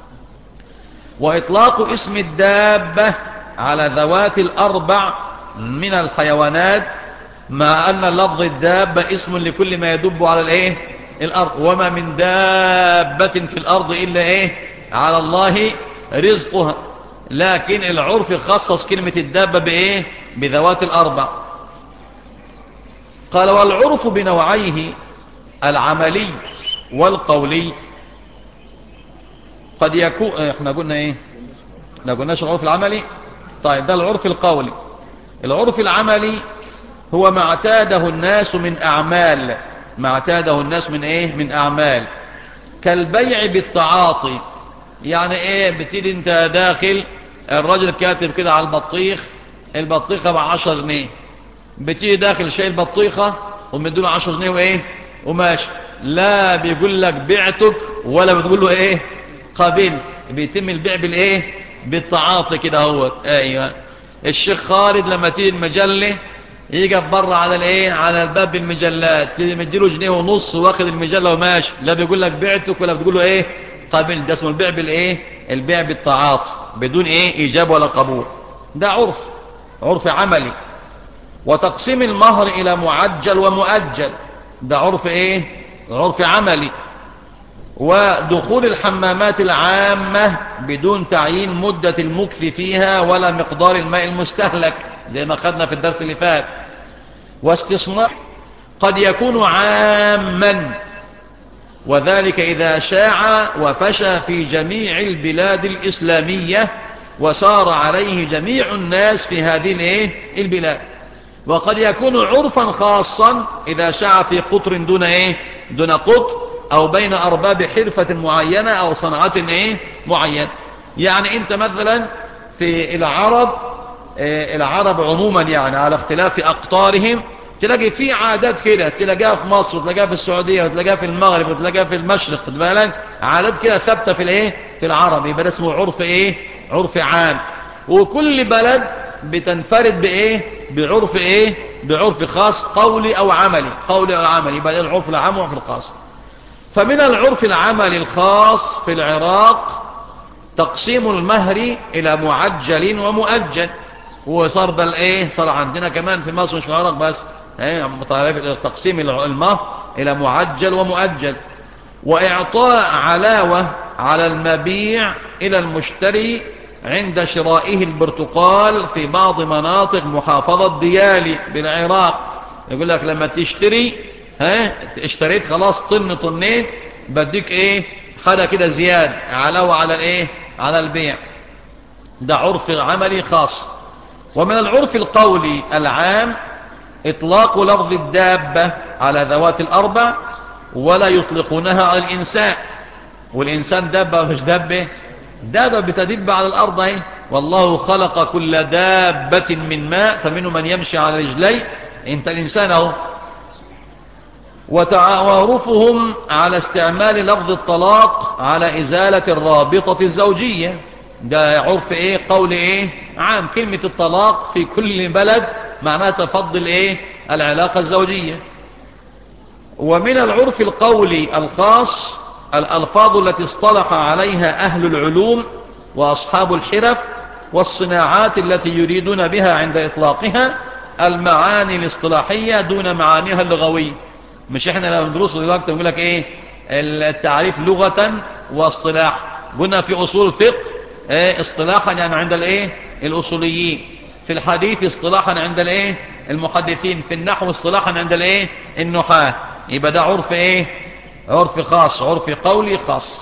واطلاق اسم الدابة على ذوات الاربع من الحيوانات مع أن لفظ الدابة اسم لكل ما يدب على الايه الأرض وما من دابة في الأرض إلا إيه على الله رزقها لكن العرف خصص كلمة الدابة بإيه بذوات الأربع قال والعرف بنوعيه العملي والقولي قد يكون احنا قلنا ايه ما قلناش العرف العملي طيب ده العرف القولي العرف العملي هو ما اعتاده الناس من أعمال ما اعتاده الناس من ايه من أعمال كالبيع بالتعاطي يعني ايه بتيجي انت داخل الراجل كاتب كده على البطيخ البطيخة بعشر جنيه بتيجي داخل شيء البطيخة ومدوله عشر جنيه وايه وماشي لا بيقول لك بعتك ولا بتقول له ايه قابل بيتم البيع بالايه بالتعاطي كده هو ايوه الشيخ خالد لما تيجي المجله يقف بره على الايه على الباب بالمجلات مديله جنيه ونص واخد المجله وماشي لا بيقول لك بعتك ولا بتقول له ايه قابل ده اسمه البيع بالايه البيع بالتعاطي بدون ايه ايجاب ولا قبول ده عرف عرف عملي وتقسيم المهر الى معجل ومؤجل ده عرف ايه عرف عملي ودخول الحمامات العامة بدون تعيين مدة المكث فيها ولا مقدار الماء المستهلك زي ما خدنا في الدرس اللي فات واستصناع قد يكون عاما وذلك إذا شاع وفشى في جميع البلاد الإسلامية وسار عليه جميع الناس في هذه الايه البلاد وقد يكون عرفا خاصا إذا شاع في قطر دون ايه دون قطر أو بين أرباب حرفة معينة أو صنعة ايه معينة يعني انت مثلا في العرب العرب عموما يعني على اختلاف أقطارهم تلاقي في عادات كده تلاقيها في مصر وتلاقيها في السعودية وتلاقيها في المغرب وتلاقيها في المشرق خد بالك عادات كده ثابتة في الايه في العرب يبقى ده اسمه عرف ايه عرف عام وكل بلد بتنفرد بايه بعرف ايه بعرف خاص قولي او عملي قولي او عملي يبقى ده العرف العام والعرف الخاص فمن العرف العملي الخاص في العراق تقسيم المهر الى معجل ومؤجل وصار ده الايه صار عندنا كمان في مصر مش في العراق بس تقسيم المهر الى معجل ومؤجل واعطاء علاوة على المبيع الى المشتري عند شرائه البرتقال في بعض مناطق محافظة ديالي بالعراق يقول لك لما تشتري ها اشتريت خلاص طن طنين بديك ايه حاجة كده زيادة علاوة على الايه على البيع ده عرف عملي خاص ومن العرف القولي العام اطلاق لفظ الدابة على ذوات الاربع ولا يطلقونها على الانسان والانسان دابة مش دابة دابة بتدب على الارض اهي والله خلق كل دابة من ماء فمنه من يمشي على رجلي انت الانسان اهو وتعارفهم على استعمال لفظ الطلاق على ازالة الرابطة الزوجية ده عرف ايه قول ايه عام كلمة الطلاق في كل بلد معناها تفضل ايه العلاقة الزوجية ومن العرف القولي الخاص الألفاظ التي اصطلح عليها أهل العلوم وأصحاب الحرف والصناعات التي يريدون بها عند إطلاقها المعاني الاصطلاحية دون معانيها اللغوية مش احنا لما ندرسه دلوقتي نقول لك ايه التعريف لغة واصطلاح قلنا في أصول الفقه ايه اصطلاحا يعني عند الايه الأصوليين في الحديث اصطلاحا عند الايه المحدثين في النحو اصطلاحا عند الايه النحاة يبقى ده عرف ايه عرف خاص عرف قولي خاص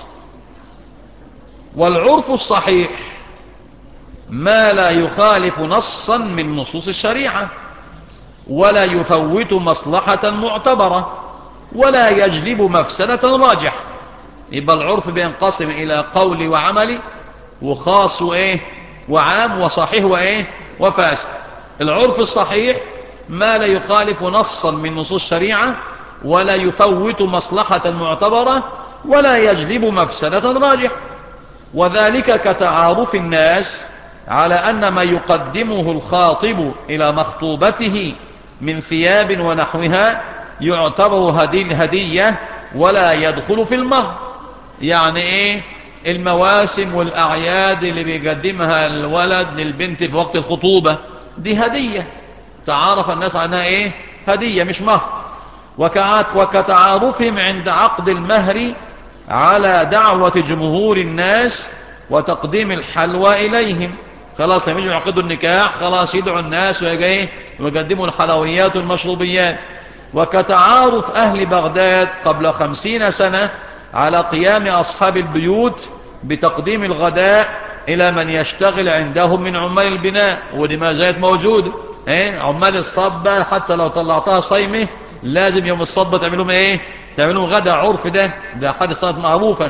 والعرف الصحيح ما لا يخالف نصا من نصوص الشريعة ولا يفوت مصلحة معتبرة ولا يجلب مفسدة راجح يبقى العرف بينقسم إلى قولي وعملي وخاص وإيه وعام وصحيح وإيه وفاسد العرف الصحيح ما لا يخالف نصا من نصوص الشريعة ولا يفوت مصلحة معتبرة ولا يجلب مفسدة راجح وذلك كتعارف الناس على أن ما يقدمه الخاطب إلى مخطوبته من ثياب ونحوها يعتبر هدية ولا يدخل في المهر يعني ايه المواسم والأعياد اللي بيقدمها الولد للبنت في وقت الخطوبة دي هدية تعارف الناس عنها ايه هدية مش مهر وكتعارفهم عند عقد المهر على دعوة جمهور الناس وتقديم الحلوى إليهم خلاص لما يجوا يعقدوا النكاح خلاص يدعوا الناس ويقدموا الحلويات والمشروبيات وكتعارف أهل بغداد قبل خمسين سنة على قيام أصحاب البيوت بتقديم الغداء إلى من يشتغل عندهم من عمال البناء ودي ما زالت موجودة ايه عمال الصبة حتى لو طلعتها صيمة لازم يوم الصبة تعملهم ايه تعملهم غدا عرف ده ده حاجة صارت معروفة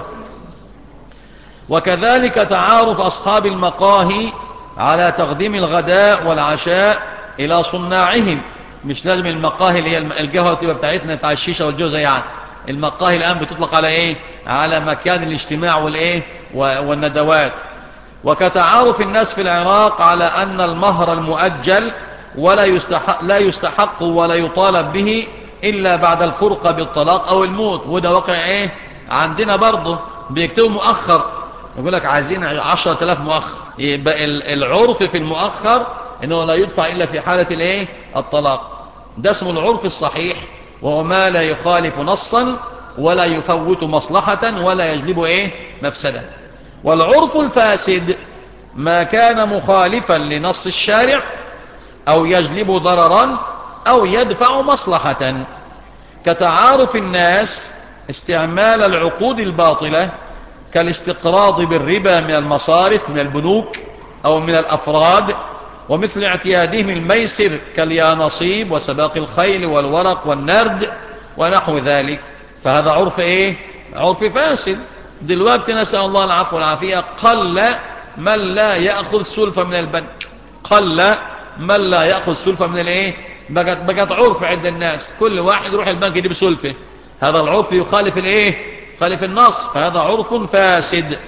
وكذلك تعارف أصحاب المقاهي على تقديم الغداء والعشاء إلى صناعهم مش لازم المقاهي اللي هي القهوة تبقى بتاعتنا بتاع الشيشة والجوزة يعني المقاهي الآن بتطلق على إيه على مكان الاجتماع والإيه والندوات وكتعارف الناس في العراق على أن المهر المؤجل ولا يستحق, لا يستحق ولا يطالب به إلا بعد الفرقة بالطلاق أو الموت وده واقع إيه عندنا برضه بيكتبوا مؤخر يقول لك عايزين عشرة آلاف مؤخر يبقى العرف في المؤخر انه لا يدفع الا في حالة الايه الطلاق ده اسمه العرف الصحيح وهو ما لا يخالف نصا ولا يفوت مصلحة ولا يجلب ايه مفسدة والعرف الفاسد ما كان مخالفا لنص الشارع او يجلب ضررا او يدفع مصلحة كتعارف الناس استعمال العقود الباطلة كالاستقراض بالربا من المصارف من البنوك أو من الأفراد ومثل اعتيادهم الميسر كاليانصيب وسباق الخيل والورق والنرد ونحو ذلك فهذا عرف ايه عرف فاسد دلوقتي نسأل الله العفو والعافية قل من لا يأخذ سلفة من البنك قل من لا يأخذ سلفة من الايه بقت, بقت عرف عند الناس كل واحد يروح البنك يجيب سلفة هذا العرف يخالف الايه خالف النص فهذا عرف فاسد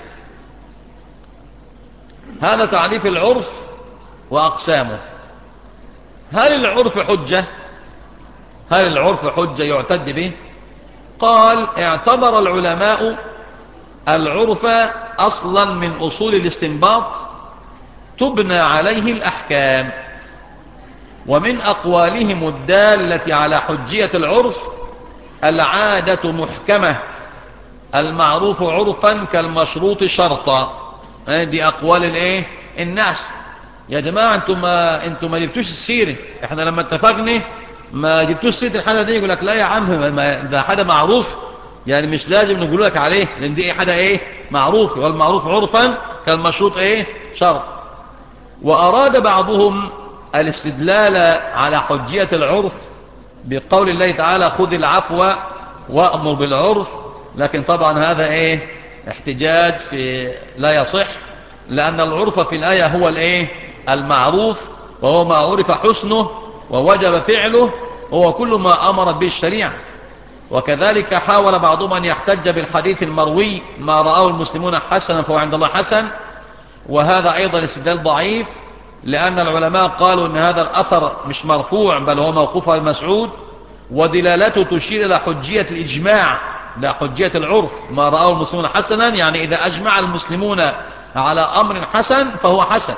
هذا تعريف العرف وأقسامه هل العرف حجة هل العرف حجة يعتد به قال اعتبر العلماء العرف أصلا من أصول الاستنباط تبنى عليه الأحكام ومن أقوالهم الدالة على حجية العرف العادة محكمة المعروف عرفا كالمشروط شرطا دي أقوال الايه الناس يا جماعة انتم ما, انتم ما جبتوش السيرة احنا لما اتفقنا ما جبتوش سيرة الحاجة دي يقول لك لا يا عم ده حاجة معروف يعني مش لازم نقول لك عليه لان دي حاجة ايه معروف والمعروف عرفا كالمشروط ايه شرط وأراد بعضهم الاستدلال على حجية العرف بقول الله تعالى خذ العفو وأمر بالعرف لكن طبعا هذا ايه احتجاج في لا يصح لأن العرف في الآية هو الايه المعروف وهو ما عرف حسنه ووجب فعله هو كل ما أمرت به الشريعة وكذلك حاول بعضهم أن يحتج بالحديث المروي ما رآه المسلمون حسنا فهو عند الله حسن وهذا أيضا استدلال ضعيف لأن العلماء قالوا أن هذا الأثر مش مرفوع بل هو موقوف على المسعود ودلالته تشير إلى حجية الإجماع لا حجية العرف ما رآه المسلمون حسنا يعني إذا أجمع المسلمون على أمر حسن فهو حسن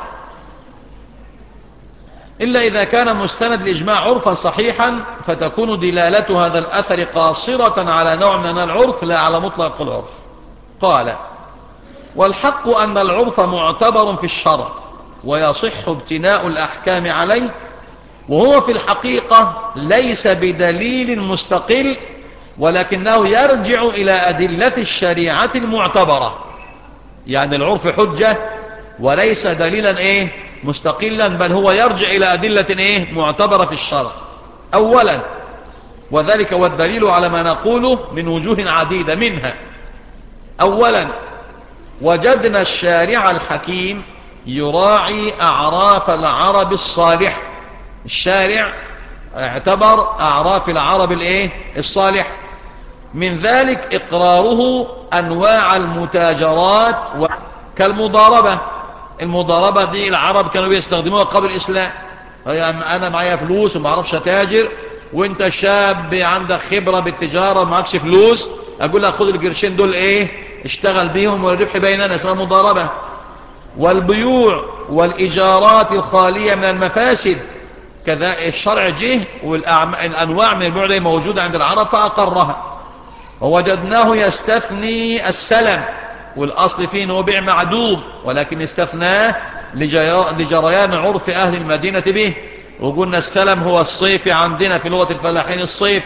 إلا إذا كان مستند الإجماع عرفا صحيحا فتكون دلالة هذا الأثر قاصرة على نوع من العرف لا على مطلق العرف قال والحق أن العرف معتبر في الشرع ويصح ابتناء الأحكام عليه وهو في الحقيقة ليس بدليل مستقل ولكنه يرجع إلى أدلة الشريعة المعتبرة يعني العرف حجة وليس دليلا إيه مستقلا بل هو يرجع إلى أدلة إيه معتبرة في الشرع أولا وذلك والدليل على ما نقوله من وجوه عديدة منها أولا وجدنا الشارع الحكيم يراعي أعراف العرب الصالح الشارع اعتبر أعراف العرب الايه الصالح من ذلك إقراره أنواع المتاجرات كالمضاربة المضاربة دي العرب كانوا بيستخدموها قبل الإسلام أنا معايا فلوس وما اعرفش أتاجر وانت شاب عندك خبرة بالتجارة ومعكش فلوس أقول لك خذ القرشين دول إيه اشتغل بيهم والربح بيننا اسمها مضاربة والبيوع والإيجارات الخالية من المفاسد كذا الشرع جه والأنواع من البيوع دي موجودة عند العرب فأقرها ووجدناه يستثني السلم والأصل فيه أنه بيع معدوم ولكن استثناه لجريان عرف أهل المدينة به وقلنا السلم هو الصيف عندنا في لغة الفلاحين الصيف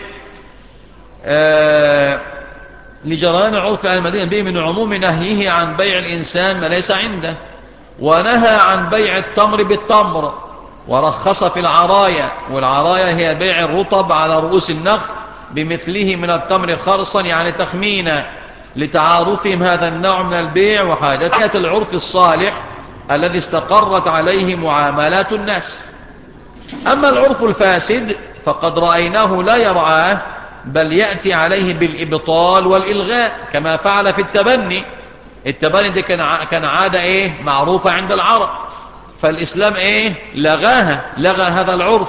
آه لجريان عرف أهل المدينة به من عموم نهيه عن بيع الإنسان ما ليس عنده ونهى عن بيع التمر بالتمر ورخص في العرايا والعرايا هي بيع الرطب على رؤوس النخل بمثله من التمر خرصا يعني تخمينا لتعارفهم هذا النوع من البيع وحاجة العرف الصالح الذي استقرت عليه معاملات الناس أما العرف الفاسد فقد رأيناه لا يرعاه بل يأتي عليه بالإبطال والإلغاء كما فعل في التبني التبني دي كان عادة إيه معروفة عند العرب فالإسلام إيه لغاها لغى هذا العرف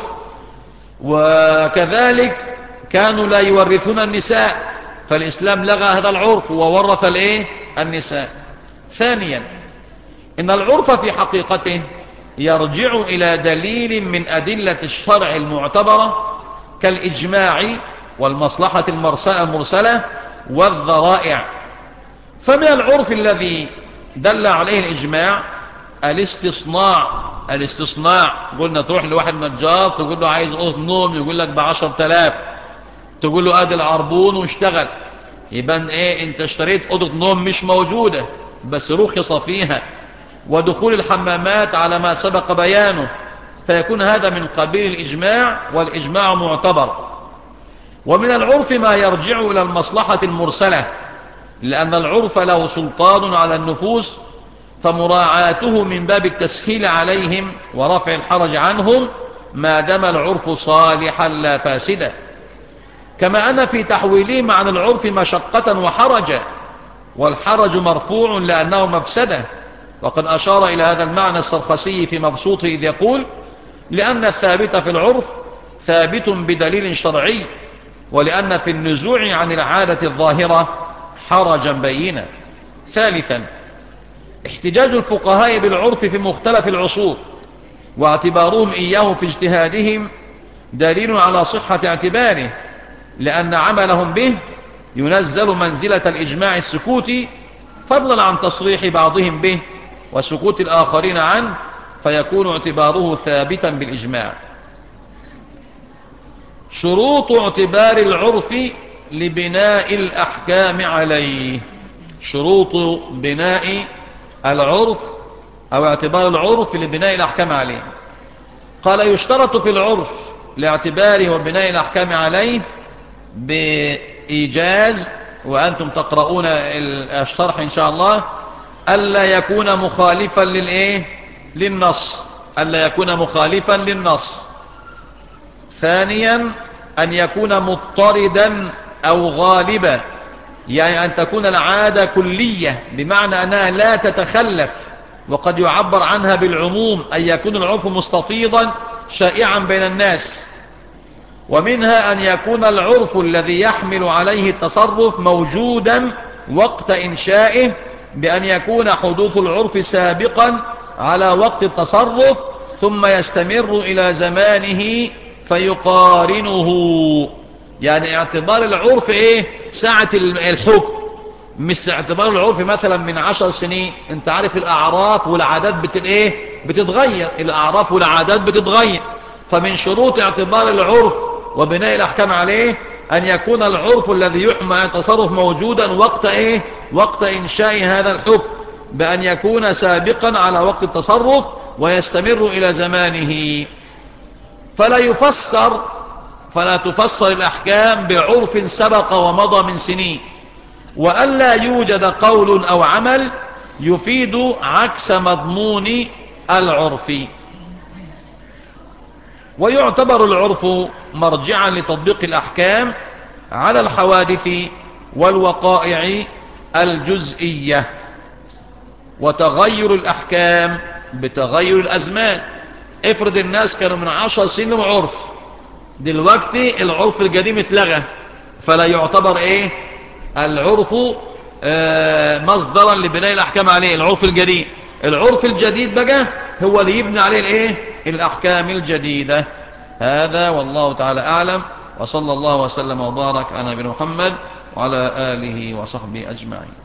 وكذلك كانوا لا يورثون النساء فالإسلام لغى هذا العرف وورث الإيه النساء ثانيا إن العرف في حقيقته يرجع إلى دليل من أدلة الشرع المعتبرة كالإجماع والمصلحة المرسلة والذرائع فمن العرف الذي دل عليه الإجماع الاستصناع الاستصناع قلنا تروح لواحد نجار تقول له عايز اوضه نوم يقول لك بعشر تلاف تقول له ادي العربون واشتغل يبقى ايه انت اشتريت اوضه نوم مش موجودة بس رخص فيها ودخول الحمامات على ما سبق بيانه فيكون هذا من قبيل الإجماع والإجماع معتبر ومن العرف ما يرجع إلى المصلحة المرسلة لأن العرف له سلطان على النفوس فمراعاته من باب التسهيل عليهم ورفع الحرج عنهم ما دام العرف صالحا لا فاسدا كما أن في تحويلهم عن العرف مشقة وحرجا والحرج مرفوع لأنه مفسده وقد أشار إلى هذا المعنى السرخسي في مبسوطه إذ يقول لأن الثابت في العرف ثابت بدليل شرعي ولأن في النزوع عن العادة الظاهرة حرجا بينا ثالثا احتجاج الفقهاء بالعرف في مختلف العصور واعتبارهم إياه في اجتهادهم دليل على صحة اعتباره لأن عملهم به ينزل منزلة الإجماع السكوتي فضلا عن تصريح بعضهم به وسكوت الآخرين عنه فيكون اعتباره ثابتا بالإجماع شروط اعتبار العرف لبناء الأحكام عليه شروط بناء العرف أو اعتبار العرف لبناء الأحكام عليه قال يشترط في العرف لاعتباره وبناء الأحكام عليه بإيجاز وأنتم تقرؤون الشرح إن شاء الله ألا يكون مخالفا للإيه للنص ألا يكون مخالفا للنص ثانيا أن يكون مضطردا أو غالبا يعني أن تكون العادة كلية بمعنى أنها لا تتخلف وقد يعبر عنها بالعموم أن يكون العرف مستفيضا شائعا بين الناس ومنها أن يكون العرف الذي يحمل عليه التصرف موجودا وقت إنشائه بأن يكون حدوث العرف سابقا على وقت التصرف ثم يستمر إلى زمانه فيقارنه يعني اعتبار العرف ايه ساعة الحكم مش اعتبار العرف مثلا من عشر سنين انت عارف الاعراف والعادات بتت ايه بتتغير الاعراف والعادات بتتغير فمن شروط اعتبار العرف وبناء الاحكام عليه ان يكون العرف الذي يحمى التصرف موجودا وقت ايه وقت انشاء هذا الحكم بان يكون سابقا على وقت التصرف ويستمر الى زمانه فلا يفسر فلا تفسر الأحكام بعرف سبق ومضى من سنين وألا يوجد قول أو عمل يفيد عكس مضمون العرف ويعتبر العرف مرجعا لتطبيق الأحكام على الحوادث والوقائع الجزئية وتغير الأحكام بتغير الأزمان افرض الناس كانوا من عشر سنين عرف دلوقتي العرف القديم اتلغى فلا يعتبر ايه العرف آه مصدرا لبناء الاحكام عليه العرف الجديد العرف الجديد بقى هو اللي يبني عليه الايه الاحكام الجديدة هذا والله تعالى اعلم وصلى الله وسلم وبارك على نبينا محمد وعلى آله وصحبه أجمعين